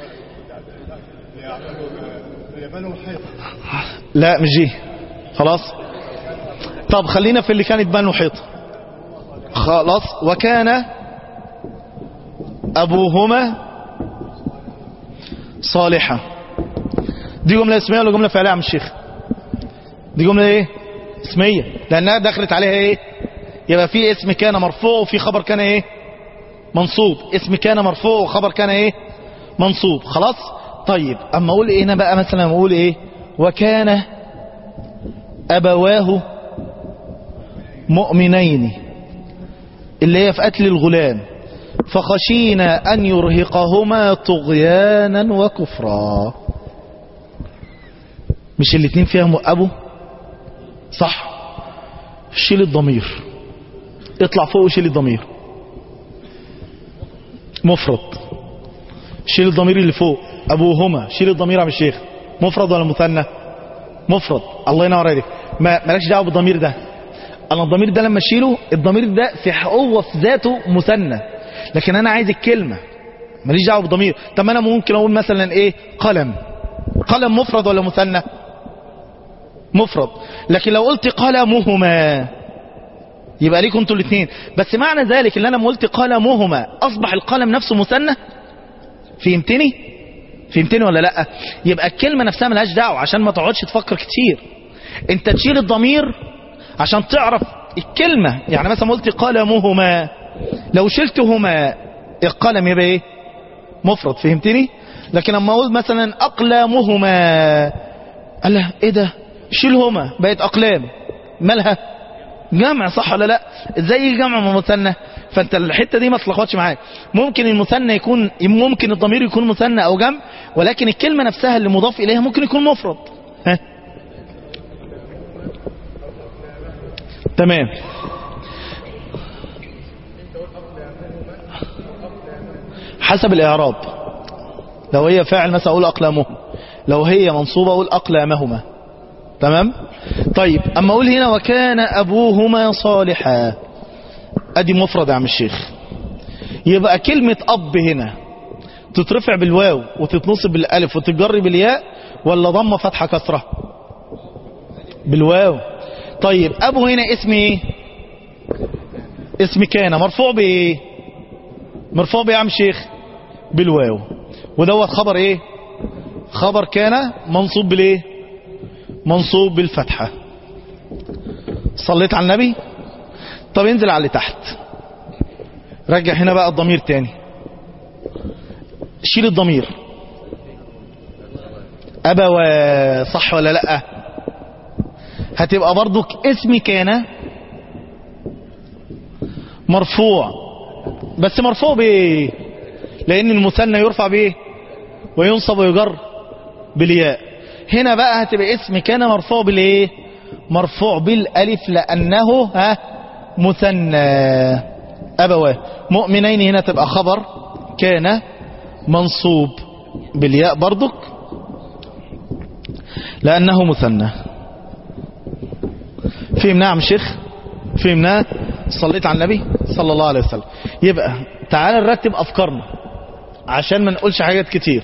لا مش دي خلاص طب خلينا في اللي كانت بنو حيط خلاص وكان أبوهما صالحا دي جملة اسمية ولا جملة فعلية يا عم الشيخ دي جملة ايه اسمية لأنها دخلت عليها ايه يبقى في اسم كان مرفوع وفي خبر كان ايه منصوب اسم كان مرفوع وخبر كان ايه منصوب خلاص طيب اما اقول ايه هنا بقى مثلا اقول ايه وكان ابواه مؤمنين اللي هي في قتل الغلام فخشينا أن يرهقهما طغيانا وكفرا مش الاتنين فيهم أبو صح شيل الضمير اطلع فوق وشيل الضمير مفرد شيل الضمير اللي فوق أبوهما شيل الضمير عم الشيخ مفرد ولا مثنى مفرد الله ينور عليك ما مالكش دعوه بالضمير ده انا الضمير ده لما اشيله الضمير ده في هو في ذاته مثنى لكن انا عايز الكلمه ماليش دعوه بالضمير طب ما انا ممكن اقول مثلا ايه قلم قلم مفرد ولا مثنى مفرد لكن لو قلت قلمهما يبقى ليكم انتوا الاثنين بس معنى ذلك ان انا لما قلت قلمهما اصبح القلم نفسه مثنى فهمتني فهمتني ولا لا يبقى الكلمه نفسها ملهاش دعوه عشان ما تقعدش تفكر كتير انت تشيل الضمير عشان تعرف الكلمة يعني مثلا قلت قلمهما لو شلتهما القلم يبقى ايه مفرد فهمتني لكن اما اقول مثلا اقلامهما قال له ايه ده شيلهما بقت اقلام مالها جمع صح ولا لا ازاي جمع من مثنى فانت الحته دي ما تلخبطش معاك ممكن المثنى يكون ممكن الضمير يكون مثنى او جمع ولكن الكلمه نفسها اللي مضاف اليها ممكن يكون مفرد ها تمام حسب الاعراب لو هي فاعل مثلا اقول اقلامهم لو هي منصوبه اقول اقلامهما تمام طيب اما اقول هنا وكان ابوهما صالحا ادي مفرد يا عم الشيخ يبقى كلمة اب هنا تترفع بالواو وتتنصب بالالف وتتجر بالياء ولا ضمه فتحه كسره بالواو طيب ابو هنا اسم ايه اسم كان مرفوع بايه مرفوع بايه يا عم الشيخ بالواو ودوت خبر ايه خبر كان منصوب بالايه منصوب بالفتحة صليت على النبي طب انزل على اللي تحت رجع هنا بقى الضمير تاني شيل الضمير أبوا صح ولا لأ هتبقى برضك اسم كان مرفوع بس مرفوع بايه لان المثنى يرفع بايه وينصب ويجر بالياء هنا بقى هتبقى اسم كان مرفوع بالايه مرفوع بالالف لانه ها مثنى ابواه مؤمنين هنا تبقى خبر كان منصوب بالياء برضك لانه مثنى فهمنا يا عم شيخ فهمنا صليت على النبي صلى الله عليه وسلم يبقى تعال نرتب افكارنا عشان ما نقولش حاجات كتير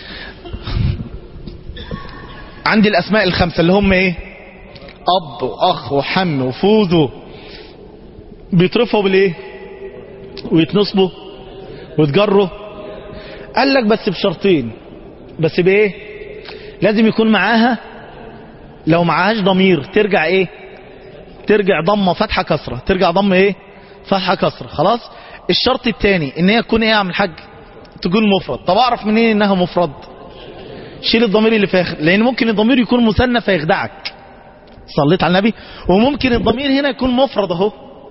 عندي الاسماء الخمسه اللي هم ايه اب واخ وحم وفوذ بيترفعوا بالايه ويتنصبوا ويتجروا قال لك بس بشرطين بس بايه لازم يكون معاها لو معاهاش ضمير ترجع ايه ترجع ضمه فتحه كسره ترجع ضمه ايه فتحه كسره خلاص الشرط الثاني ان هي تكون ايه يا عم الحاج تكون مفرد طب اعرف منين انها مفرد شيل الضمير اللي فيها لان ممكن الضمير يكون مثنى فيخدعك صليت على النبي وممكن الضمير هنا يكون مفرد اهو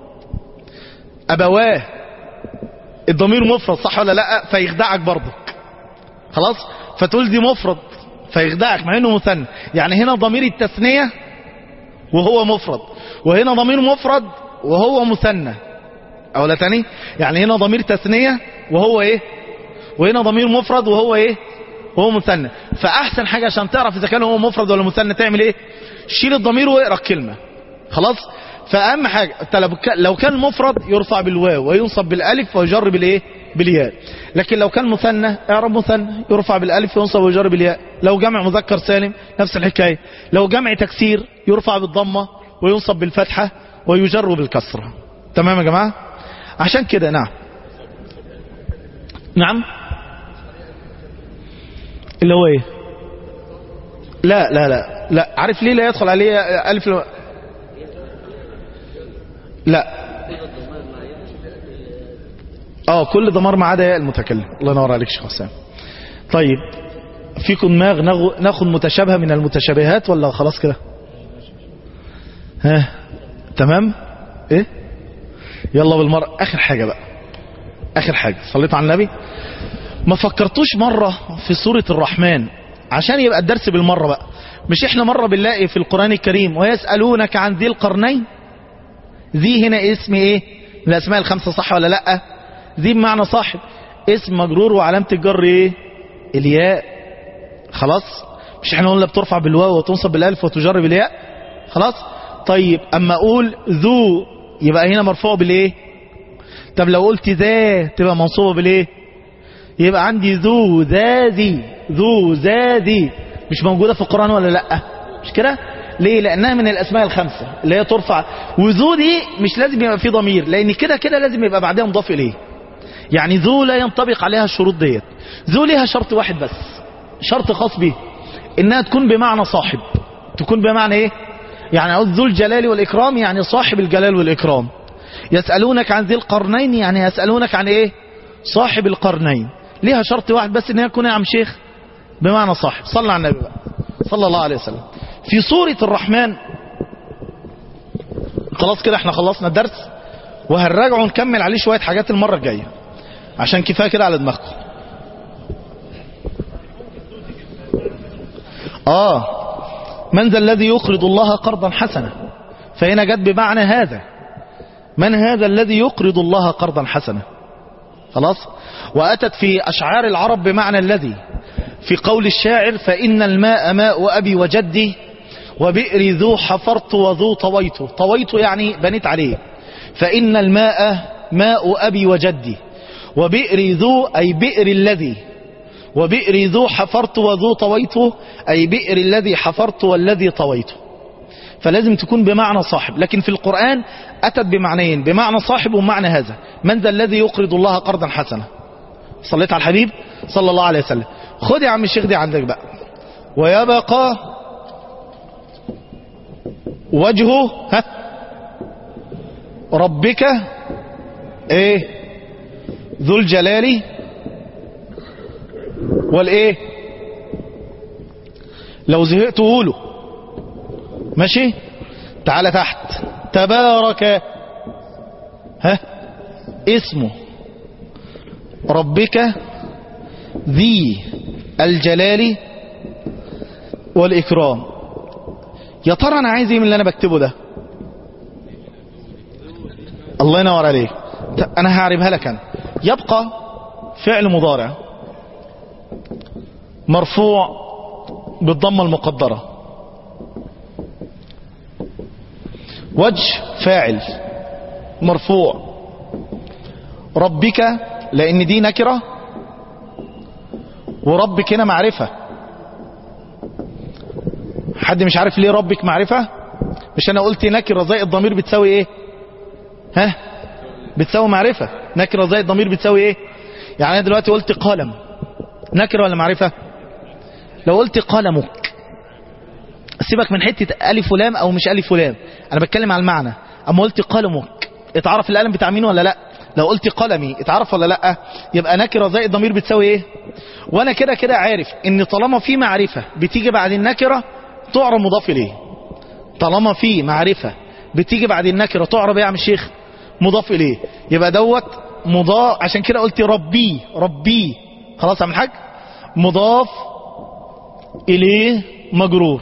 ابواه الضمير مفرد صح ولا لا فيخدعك برضك خلاص فتقول دي مفرد فيخدعك مع انه مثنى يعني هنا ضمير التثنيه وهو مفرد وهنا ضمير مفرد وهو مثنى او لا تاني يعني هنا ضمير تثنيه وهو ايه وهنا ضمير مفرد وهو ايه وهو مثنى فاحسن حاجه عشان تعرف اذا كان هو مفرد ولا مثنى تعمل ايه شيل الضمير واقرا الكلمه خلاص فاهم حاجه انت لو كان مفرد يرفع بالواو وينصب بالالف ويجر بالايه بالياء لكن لو كان مثنى اعرب مثنى يرفع بالالف وينصب ويجر بالياء لو جمع مذكر سالم نفس الحكايه لو جمع تكسير يرفع بالضمه وينصب بالفتحه ويجر بالكسره تمام يا جماعه عشان كده نعم نعم اللي هو ايه لا لا لا لا عارف ليه لا يدخل عليه الف لو... لا اه كل ضمار ما عدا ياء المتكلم الله ينور عليك شيخ حسام طيب فيكم دماغ ناخد متشابهه من المتشابهات ولا خلاص كده ها تمام ايه يلا بالمرة اخر حاجة بقى اخر حاجة صليت على النبي ما فكرتوش مرة في سورة الرحمن عشان يبقى الدرس بالمرة بقى مش احنا مرة بنلاقي في القرآن الكريم ويسألونك عن ذي القرنين ذي هنا اسم ايه من الاسماء الخمسة صح ولا لا ذي بمعنى صاحب اسم مجرور وعلامة الجر ايه الياء خلاص مش احنا قلنا بترفع بالواو وتنصب بالالف وتجر بالياء خلاص طيب اما اقول ذو يبقى هنا مرفوع بالايه طب لو قلت ذا تبقى منصوبه بالايه يبقى عندي ذو ذا ذي ذو ذا ذي مش موجوده في القران ولا لا مش كده ليه لانها من الاسماء الخمسه اللي هي ترفع وذو دي مش لازم يبقى في ضمير لان كده كده لازم يبقى بعدها مضاف اليه يعني ذو لا ينطبق عليها الشروط ديت ذو ليها شرط واحد بس شرط خاص به انها تكون بمعنى صاحب تكون بمعنى ايه يعني أقول ذو الجلال والإكرام يعني صاحب الجلال والإكرام يسألونك عن ذي القرنين يعني يسألونك عن إيه صاحب القرنين ليها شرط واحد بس ان هي تكون يا عم شيخ بمعنى صاحب صلى على النبي بقى صلى الله عليه وسلم في سورة الرحمن خلاص كده احنا خلصنا الدرس وهنراجعه ونكمل عليه شوية حاجات المرة الجاية عشان كفاية كده على دماغكم اه من ذا الذي يقرض الله قرضا حسنا فهنا جت بمعنى هذا من هذا الذي يقرض الله قرضا حسنا خلاص وأتت في أشعار العرب بمعنى الذي في قول الشاعر فإن الماء ماء أبي وجدي وبئري ذو حفرت وذو طويت طويت يعني بنيت عليه فإن الماء ماء أبي وجدي وبئري ذو أي بئر الذي وبئر ذو حفرت وذو طويت أي بئر الذي حفرت والذي طويت فلازم تكون بمعنى صاحب لكن في القرآن أتت بمعنيين بمعنى صاحب ومعنى هذا من ذا الذي يقرض الله قرضا حسنا صليت على الحبيب صلى الله عليه وسلم خد يا عم الشيخ دي عندك بقى ويبقى وجهه ها ربك ايه ذو الجلال والايه لو زهقت قولوا ماشي تعال تحت تبارك ها اسمه ربك ذي الجلال والإكرام يا ترى أنا عايز إيه من اللي أنا بكتبه ده الله ينور عليك أنا هعربها لك أنا يبقى فعل مضارع مرفوع بالضمة المقدرة وجه فاعل مرفوع ربك لأن دي نكرة وربك هنا معرفة حد مش عارف ليه ربك معرفة مش أنا قلت نكرة زي الضمير بتساوي إيه ها بتساوي معرفة نكرة زي الضمير بتساوي إيه يعني أنا دلوقتي قلت قلم نكرة ولا معرفة لو قلت قلمك سيبك من حتة ألف ولام أو مش ألف ولام أنا بتكلم على المعنى أما قلت قلمك اتعرف القلم بتاع مين ولا لا لو قلت قلمي اتعرف ولا لا يبقى نكرة زائد ضمير بتساوي ايه وانا كده كده عارف ان طالما في معرفة بتيجي بعد النكرة تعرب مضاف اليه طالما في معرفة بتيجي بعد النكرة تعرب ايه يا عم الشيخ مضاف اليه يبقى دوت مضاف عشان كده قلت ربي ربي خلاص يا عم الحاج مضاف اليه مجرور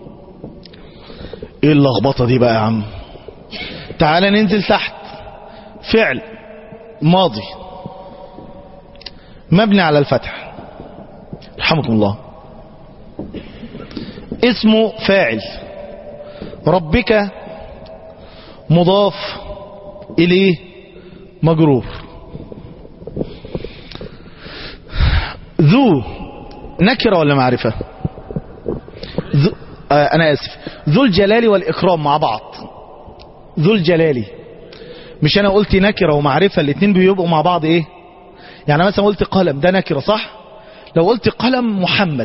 ايه اللخبطه دي بقى يا عم تعال ننزل تحت فعل ماضي مبني على الفتح رحمكم الله اسمه فاعل ربك مضاف إليه مجرور ذو نكرة ولا معرفة ذو آه أنا آسف ذو الجلال والإكرام مع بعض ذو الجلال مش أنا قلت نكرة ومعرفة الاتنين بيبقوا مع بعض إيه يعني مثلا قلت قلم ده نكرة صح لو قلت قلم محمد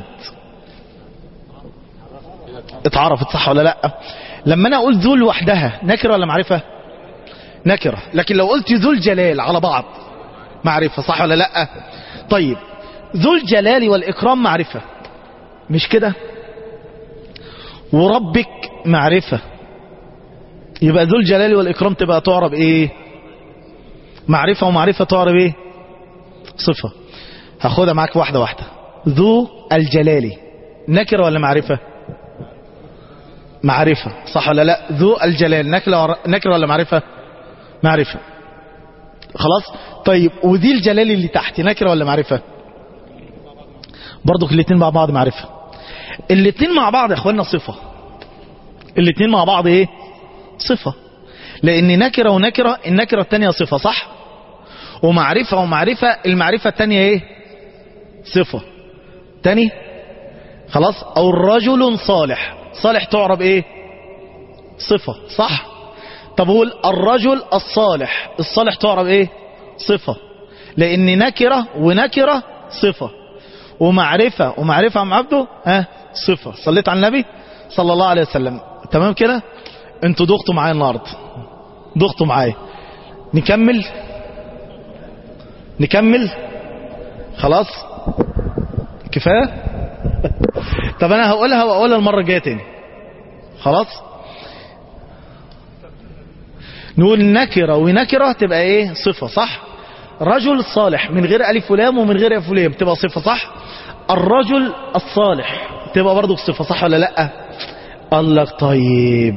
اتعرفت صح ولا لا لما انا اقول ذو لوحدها نكرة ولا معرفة نكرة لكن لو قلت ذو الجلال على بعض معرفة صح ولا لا طيب ذو الجلال والإكرام معرفة مش كده وربك معرفة يبقى ذو الجلال والإكرام تبقى تعرب ايه معرفة ومعرفة تعرب ايه صفة هاخدها معاك واحدة واحدة ذو الجلال نكرة ولا معرفة معرفة صح ولا لا ذو الجلال نكرة نكرة ولا معرفة معرفة خلاص طيب وذي الجلال اللي تحت نكرة ولا معرفة برضو الاثنين مع بعض معرفة الاثنين مع بعض يا اخوانا صفة الاثنين مع بعض ايه صفة لان نكرة ونكرة النكرة التانية صفة صح ومعرفة ومعرفة المعرفة التانية ايه صفة تاني خلاص او رجل صالح صالح تعرب ايه صفة صح طب قول الرجل الصالح الصالح تعرب ايه صفة لان نكرة ونكرة صفة ومعرفة ومعرفة عم عبده ها صفة صليت على النبي صلى الله عليه وسلم تمام كده انتوا ضغطوا معايا النهاردة ضغطوا معايا نكمل نكمل خلاص كفايه طب انا هقولها واقولها المره الجايه تاني خلاص نقول نكره ونكره تبقى ايه صفه صح رجل صالح من غير الف ولام ومن غير الف ولام تبقى صفه صح الرجل الصالح تبقى برضو صفه صح ولا لا قال لك طيب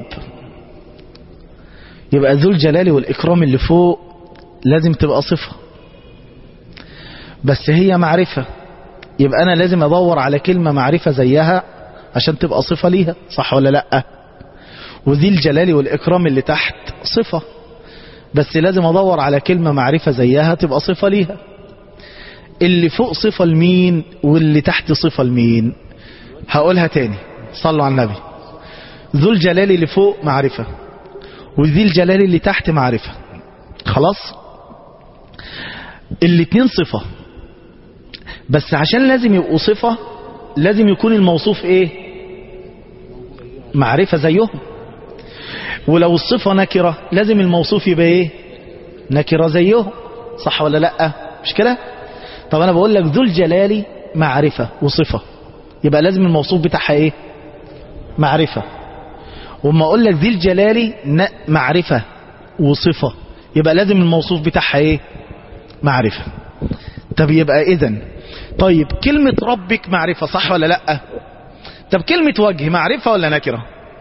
يبقى ذو الجلال والاكرام اللي فوق لازم تبقى صفه بس هي معرفه يبقى انا لازم ادور على كلمة معرفة زيها عشان تبقى صفة ليها صح ولا لا وذي الجلال والاكرام اللي تحت صفة بس لازم ادور على كلمة معرفة زيها تبقى صفة ليها اللي فوق صفة لمين واللي تحت صفة لمين هقولها تاني صلوا على النبي ذو الجلال اللي فوق معرفة وذي الجلال اللي تحت معرفة خلاص الاتنين صفة بس عشان لازم يبقوا صفة لازم يكون الموصوف ايه معرفة زيهم ولو الصفة نكرة لازم الموصوف يبقى ايه نكرة زيهم صح ولا لا مش كده طب انا بقول لك ذو الجلال معرفة وصفة يبقى لازم الموصوف بتاعها ايه معرفة وما اقول لك ذي الجلال معرفة وصفة يبقى لازم الموصوف بتاعها ايه معرفة طب يبقى اذا طيب كلمة ربك معرفة صح ولا لا طب كلمة وجه معرفة ولا نكرة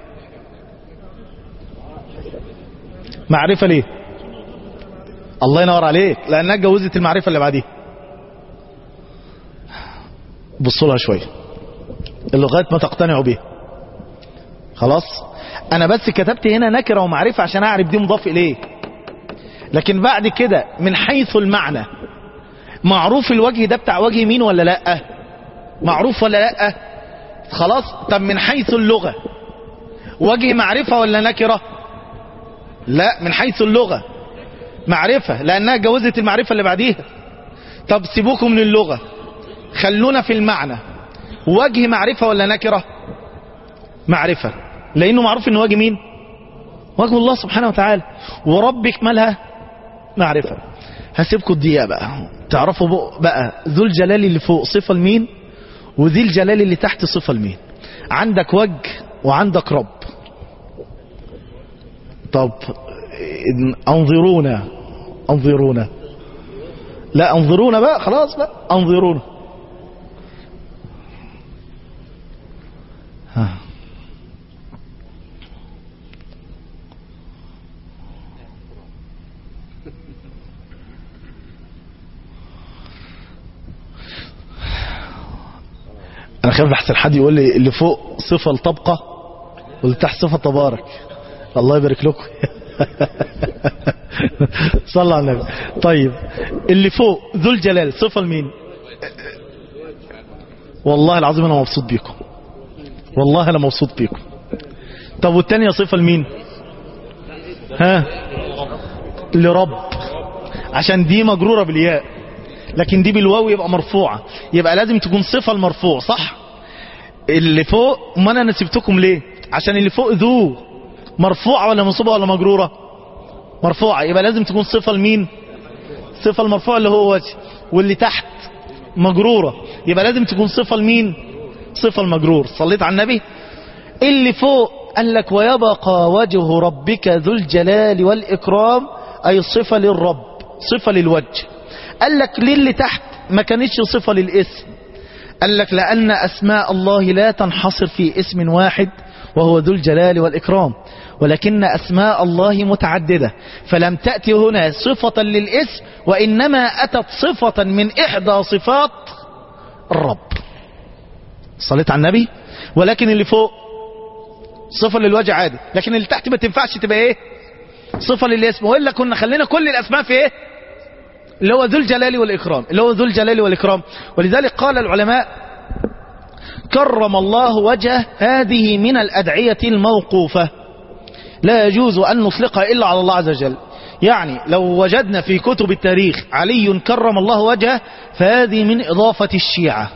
معرفة ليه الله ينور عليك لانها جوزت المعرفة اللي بعديها بصوا لها شوية اللغات ما تقتنعوا بيها خلاص انا بس كتبت هنا نكرة ومعرفة عشان اعرف دي مضاف اليه لكن بعد كده من حيث المعنى معروف الوجه ده بتاع وجه مين ولا لا معروف ولا لا خلاص طب من حيث اللغة وجه معرفة ولا نكرة لا من حيث اللغة معرفة لانها جوزت المعرفة اللي بعديها طب سيبوكم من اللغة خلونا في المعنى وجه معرفة ولا نكرة معرفة لانه معروف ان وجه مين وجه الله سبحانه وتعالى وربك مالها معرفة هسيبكم الدقيقة بقى تعرفوا بقى ذو الجلال اللي فوق صفة لمين وذي الجلال اللي تحت صفة لمين عندك وجه وعندك رب طب انظرونا انظرونا لا انظرونا بقى خلاص بقى انظرونا ها انا خايف احسن حد يقول لي اللي فوق صفه لطبقه واللي تحت صفه تبارك الله يبارك لكم صلى على النبي طيب اللي فوق ذو الجلال صفه لمين والله العظيم انا مبسوط بيكم والله انا مبسوط بيكم طب والتانية صفه لمين ها لرب عشان دي مجروره بالياء لكن دي بالواو يبقى مرفوعة يبقى لازم تكون صفة المرفوع صح اللي فوق ما انا نسبتكم ليه عشان اللي فوق ذو مرفوعة ولا منصوبة ولا مجرورة مرفوعة يبقى لازم تكون صفة لمين صفة المرفوع اللي هو وجه واللي تحت مجرورة يبقى لازم تكون صفة لمين صفة المجرور صليت على النبي اللي فوق قال لك ويبقى وجه ربك ذو الجلال والإكرام أي صفة للرب صفة للوجه قال لك ليه اللي تحت ما كانتش صفة للاسم قال لك لأن أسماء الله لا تنحصر في اسم واحد وهو ذو الجلال والإكرام ولكن أسماء الله متعددة فلم تأتي هنا صفة للاسم وإنما أتت صفة من إحدى صفات الرب صليت على النبي ولكن اللي فوق صفة للوجه عادي لكن اللي تحت ما تنفعش تبقى ايه صفة للاسم وإلا كنا خلينا كل الأسماء في ايه اللي هو ذو الجلال والإكرام اللي هو ذو الجلال والإكرام ولذلك قال العلماء كرم الله وجه هذه من الأدعية الموقوفة لا يجوز أن نطلقها إلا على الله عز وجل يعني لو وجدنا في كتب التاريخ علي كرم الله وجهه فهذه من إضافة الشيعة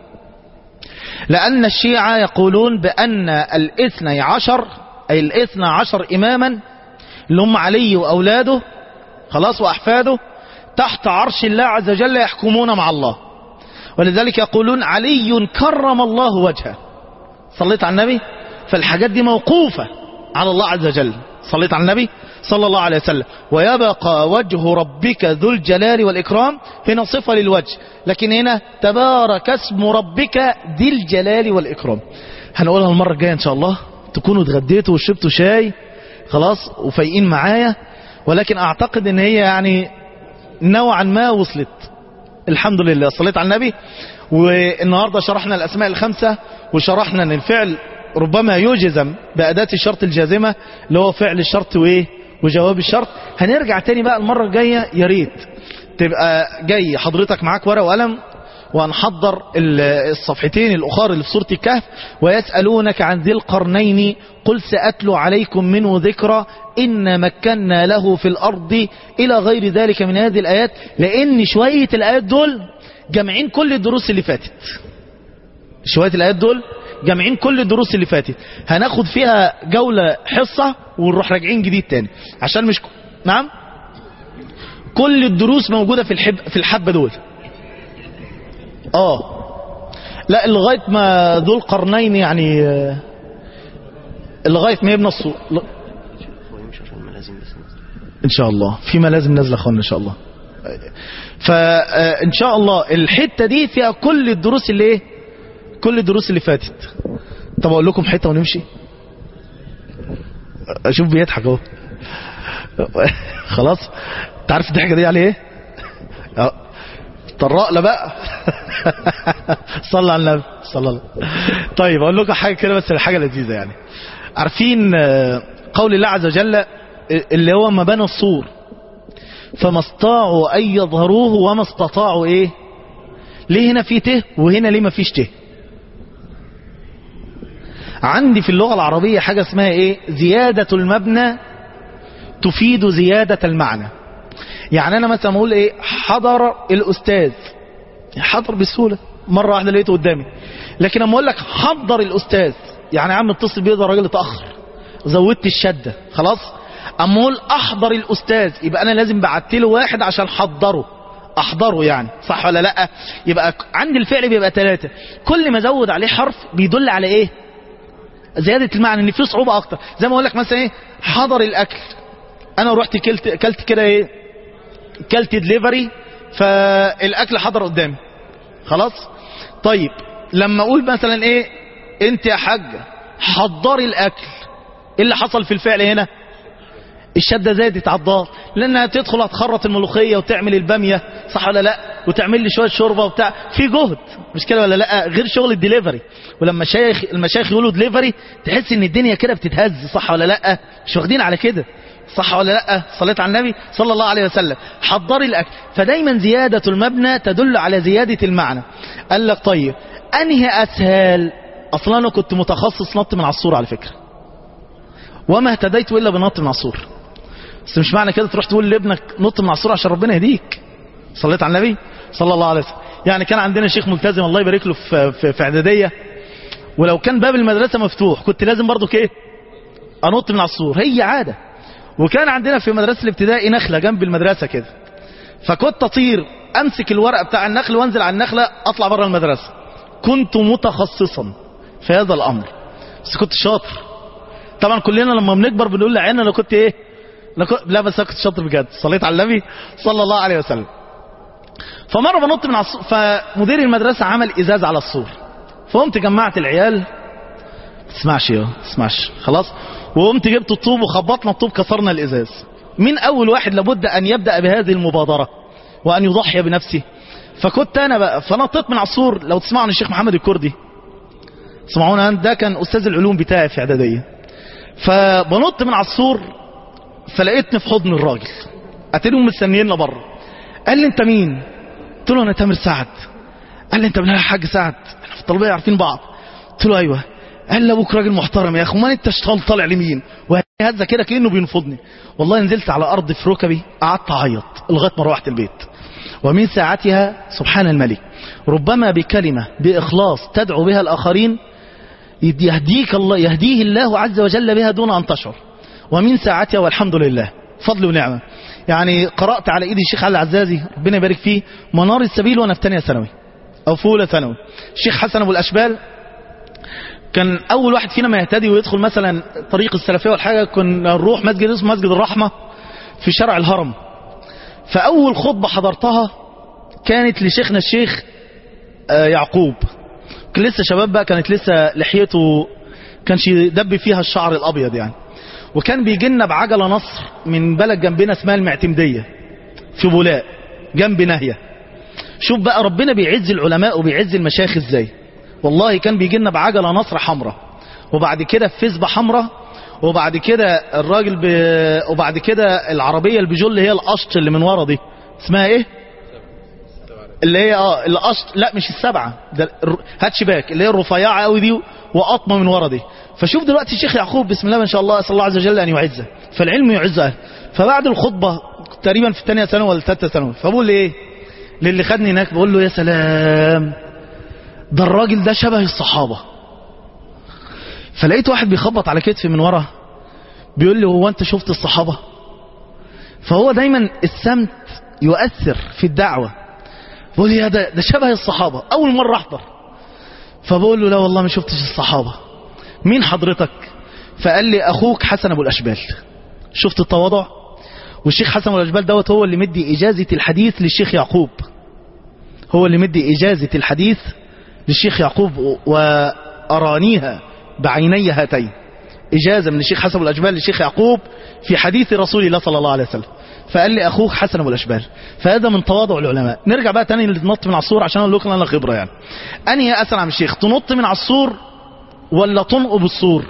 لأن الشيعة يقولون بأن الاثني عشر أي الاثنى عشر إماما اللي هم علي وأولاده خلاص وأحفاده تحت عرش الله عز وجل يحكمون مع الله ولذلك يقولون علي كرم الله وجهه صليت على النبي فالحاجات دي موقوفة على الله عز وجل صليت على النبي صلى الله عليه وسلم ويبقى وجه ربك ذو الجلال والإكرام هنا صفة للوجه لكن هنا تبارك اسم ربك ذي الجلال والإكرام هنقولها المرة الجاية إن شاء الله تكونوا اتغديتوا وشربتوا شاي خلاص وفايقين معايا ولكن أعتقد إن هي يعني نوعا ما وصلت الحمد لله صليت على النبي والنهاردة شرحنا الأسماء الخمسة وشرحنا أن الفعل ربما يجزم بأداة الشرط الجازمة اللي هو فعل الشرط وإيه وجواب الشرط هنرجع تاني بقى المرة الجاية يا ريت تبقى جاي حضرتك معاك ورقة وقلم وهنحضر الصفحتين الأخرى اللي في سورة الكهف ويسألونك عن ذي القرنين قل سأتلو عليكم منه ذكرى إن مكنا له في الأرض إلى غير ذلك من هذه الآيات لأن شوية الآيات دول جمعين كل الدروس اللي فاتت شوية الآيات دول جمعين كل الدروس اللي فاتت هناخد فيها جولة حصة ونروح راجعين جديد تاني عشان مش نعم كل الدروس موجودة في الحب في الحبة دول اه لا لغاية ما ذو القرنين يعني آه، لغاية ما يبنى الصور ل- هو يمشي عشان الملازم بس ان شاء الله في ملازم نازله اخوانا ان شاء الله فان شاء الله الحته دي فيها كل الدروس اللي ايه كل الدروس اللي فاتت طب اقول لكم حته ونمشي اشوف بيضحك اهو خلاص انت عارف الضحكه دي عليه ايه اه طرقنا بقى صلى على النبي صلى الله طيب اقول لكم حاجه كده بس حاجه لذيذه يعني عارفين آه، قول الله عز وجل اللي هو ما بنى السور فما استطاعوا ان يظهروه وما استطاعوا ايه ليه هنا في ته وهنا ليه ما فيش ته عندي في اللغة العربية حاجة اسمها ايه زيادة المبنى تفيد زيادة المعنى يعني انا مثلا اقول ايه حضر الاستاذ حضر بسهولة مرة واحدة لقيته قدامي لكن لما اقول لك حضر الاستاذ يعني يا عم اتصل بيه ده الراجل اتاخر زودت الشدة خلاص اما اقول احضر الاستاذ يبقى انا لازم بعت له واحد عشان حضره احضره يعني صح ولا لا يبقى عندي الفعل بيبقى ثلاثة كل ما ازود عليه حرف بيدل على ايه زيادة المعنى ان في صعوبة اكتر زي ما اقول لك مثلا ايه حضر الاكل انا رحت كلت كلت كده ايه كلت دليفري فالاكل حضر قدامي خلاص طيب لما اقول مثلا ايه انت يا حاجة حضري الاكل ايه اللي حصل في الفعل هنا الشدة زادت على الضار لانها تدخل هتخرط الملوخية وتعمل البامية صح ولا لا وتعمل لي شوية شوربة وبتاع في جهد مش كده ولا لا غير شغل الدليفري ولما شيخ المشايخ يقولوا دليفري تحس ان الدنيا كده بتتهز صح ولا لا مش واخدين على كده صح ولا لا صليت على النبي صلى الله عليه وسلم حضري الاكل فدايما زيادة المبنى تدل على زيادة المعنى قال لك طيب انهي اسهل اصلا انا كنت متخصص نط من على السور على فكرة وما اهتديت الا بنط من على السور بس مش معنى كده تروح تقول لابنك نط من على السور عشان ربنا يهديك صليت على النبي صلى الله عليه وسلم يعني كان عندنا شيخ ملتزم الله يبارك له في في, في اعداديه ولو كان باب المدرسه مفتوح كنت لازم برضو ايه انط من على السور هي عاده وكان عندنا في مدرسه الابتدائي نخله جنب المدرسه كده فكنت اطير امسك الورقه بتاع النخل وانزل على النخله اطلع بره المدرسه كنت متخصصا في هذا الامر بس كنت شاطر طبعا كلنا لما بنكبر بنقول لعيننا انا كنت ايه أنا كنت... لا بس انا كنت شاطر بجد صليت على النبي صلى الله عليه وسلم فمره بنط من على السور فمدير المدرسه عمل ازاز على السور فقمت جمعت العيال تسمعش يا تسمعش خلاص وقمت جبت الطوب وخبطنا الطوب كسرنا الازاز مين اول واحد لابد ان يبدا بهذه المبادره وان يضحي بنفسه فكنت انا بقى فنطيت من على السور لو تسمعوا عن الشيخ محمد الكردي تسمعونا ده كان استاذ العلوم بتاعي في اعداديه فبنط من على السور فلقيتني في حضن الراجل اتاريهم مستنييننا بره قال لي انت مين قلت له انا تامر سعد قال لي انت ابن الحاج سعد احنا في الطلبيه عارفين بعض قلت له ايوه قال لي ابوك راجل محترم يا اخي امال انت اشتغل طالع لمين وهذا كده كانه بينفضني والله نزلت على ارض في ركبي قعدت اعيط لغايه ما روحت البيت ومن ساعتها سبحان الملك ربما بكلمه باخلاص تدعو بها الاخرين يهديك الله يهديه الله عز وجل بها دون ان تشعر ومن ساعتها والحمد لله فضل ونعمه يعني قرات على ايدي الشيخ علي العزازي ربنا يبارك فيه منار السبيل وانا في ثانيه ثانوي او في اولى ثانوي الشيخ حسن ابو الاشبال كان اول واحد فينا ما يهتدي ويدخل مثلا طريق السلفيه والحاجه كنا نروح مسجد اسمه مسجد الرحمه في شارع الهرم فاول خطبه حضرتها كانت لشيخنا الشيخ آه، يعقوب كان لسه شباب بقى كانت لسه لحيته كانش يدب فيها الشعر الابيض يعني وكان بيجي لنا بعجله نصر من بلد جنبنا اسمها المعتمديه في بولاق جنب ناهيه شوف بقى ربنا بيعز العلماء وبيعز المشايخ ازاي والله كان بيجي لنا بعجله نصر حمراء وبعد كده فزبه حمراء وبعد كده الراجل ب... وبعد كده العربيه البيجو اللي هي القشط اللي من ورا دي اسمها ايه اللي هي اه القشط لا مش السبعه ده الر- هاتشباك اللي هي الرفيعه قوي دي وقطمه من ورا دي فشوف دلوقتي الشيخ يعقوب بسم الله ما شاء الله اسال الله عز وجل ان يعزه فالعلم يعزه فبعد الخطبه تقريبا في الثانيه ثانوي ولا الثالثه ثانوي فبقول لي ايه للي خدني هناك بقول له يا سلام ده الراجل ده شبه الصحابه فلقيت واحد بيخبط على كتفي من ورا بيقول لي هو انت شفت الصحابه فهو دايما السمت يؤثر في الدعوه بقول لي يا ده ده شبه الصحابه اول مره احضر فبقول له لا والله ما شفتش الصحابه مين حضرتك فقال لي اخوك حسن ابو الاشبال شفت التواضع والشيخ حسن ابو الاشبال دوت هو اللي مدي اجازه الحديث للشيخ يعقوب هو اللي مدي اجازه الحديث للشيخ يعقوب وارانيها بعيني هاتين اجازه من الشيخ حسن ابو الاشبال للشيخ يعقوب في حديث رسول الله صلى الله عليه وسلم فقال لي اخوك حسن ابو الاشبال فهذا من تواضع العلماء نرجع بقى تاني للنط من على السور عشان اقول لكم انا خبره يعني انهي اسرع من الشيخ تنط من على السور ولا تنقب السور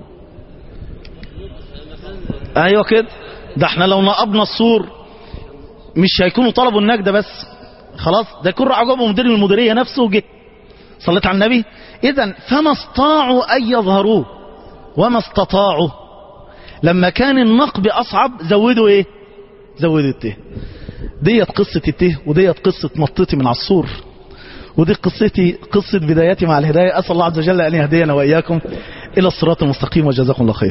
ايوه كده ده احنا لو نقبنا السور مش هيكونوا طلبوا النجدة بس خلاص ده يكون عجبه مدير المديرية نفسه وجه صليت على النبي اذا فما استطاعوا ان يظهروه وما استطاعوا لما كان النقب اصعب زودوا ايه زودوا الته ديت قصة الته وديت قصة نطتي من على السور ودي قصتي قصة بداياتي مع الهداية أسأل الله عز وجل أن يهدينا وإياكم إلى الصراط المستقيم وجزاكم الله خير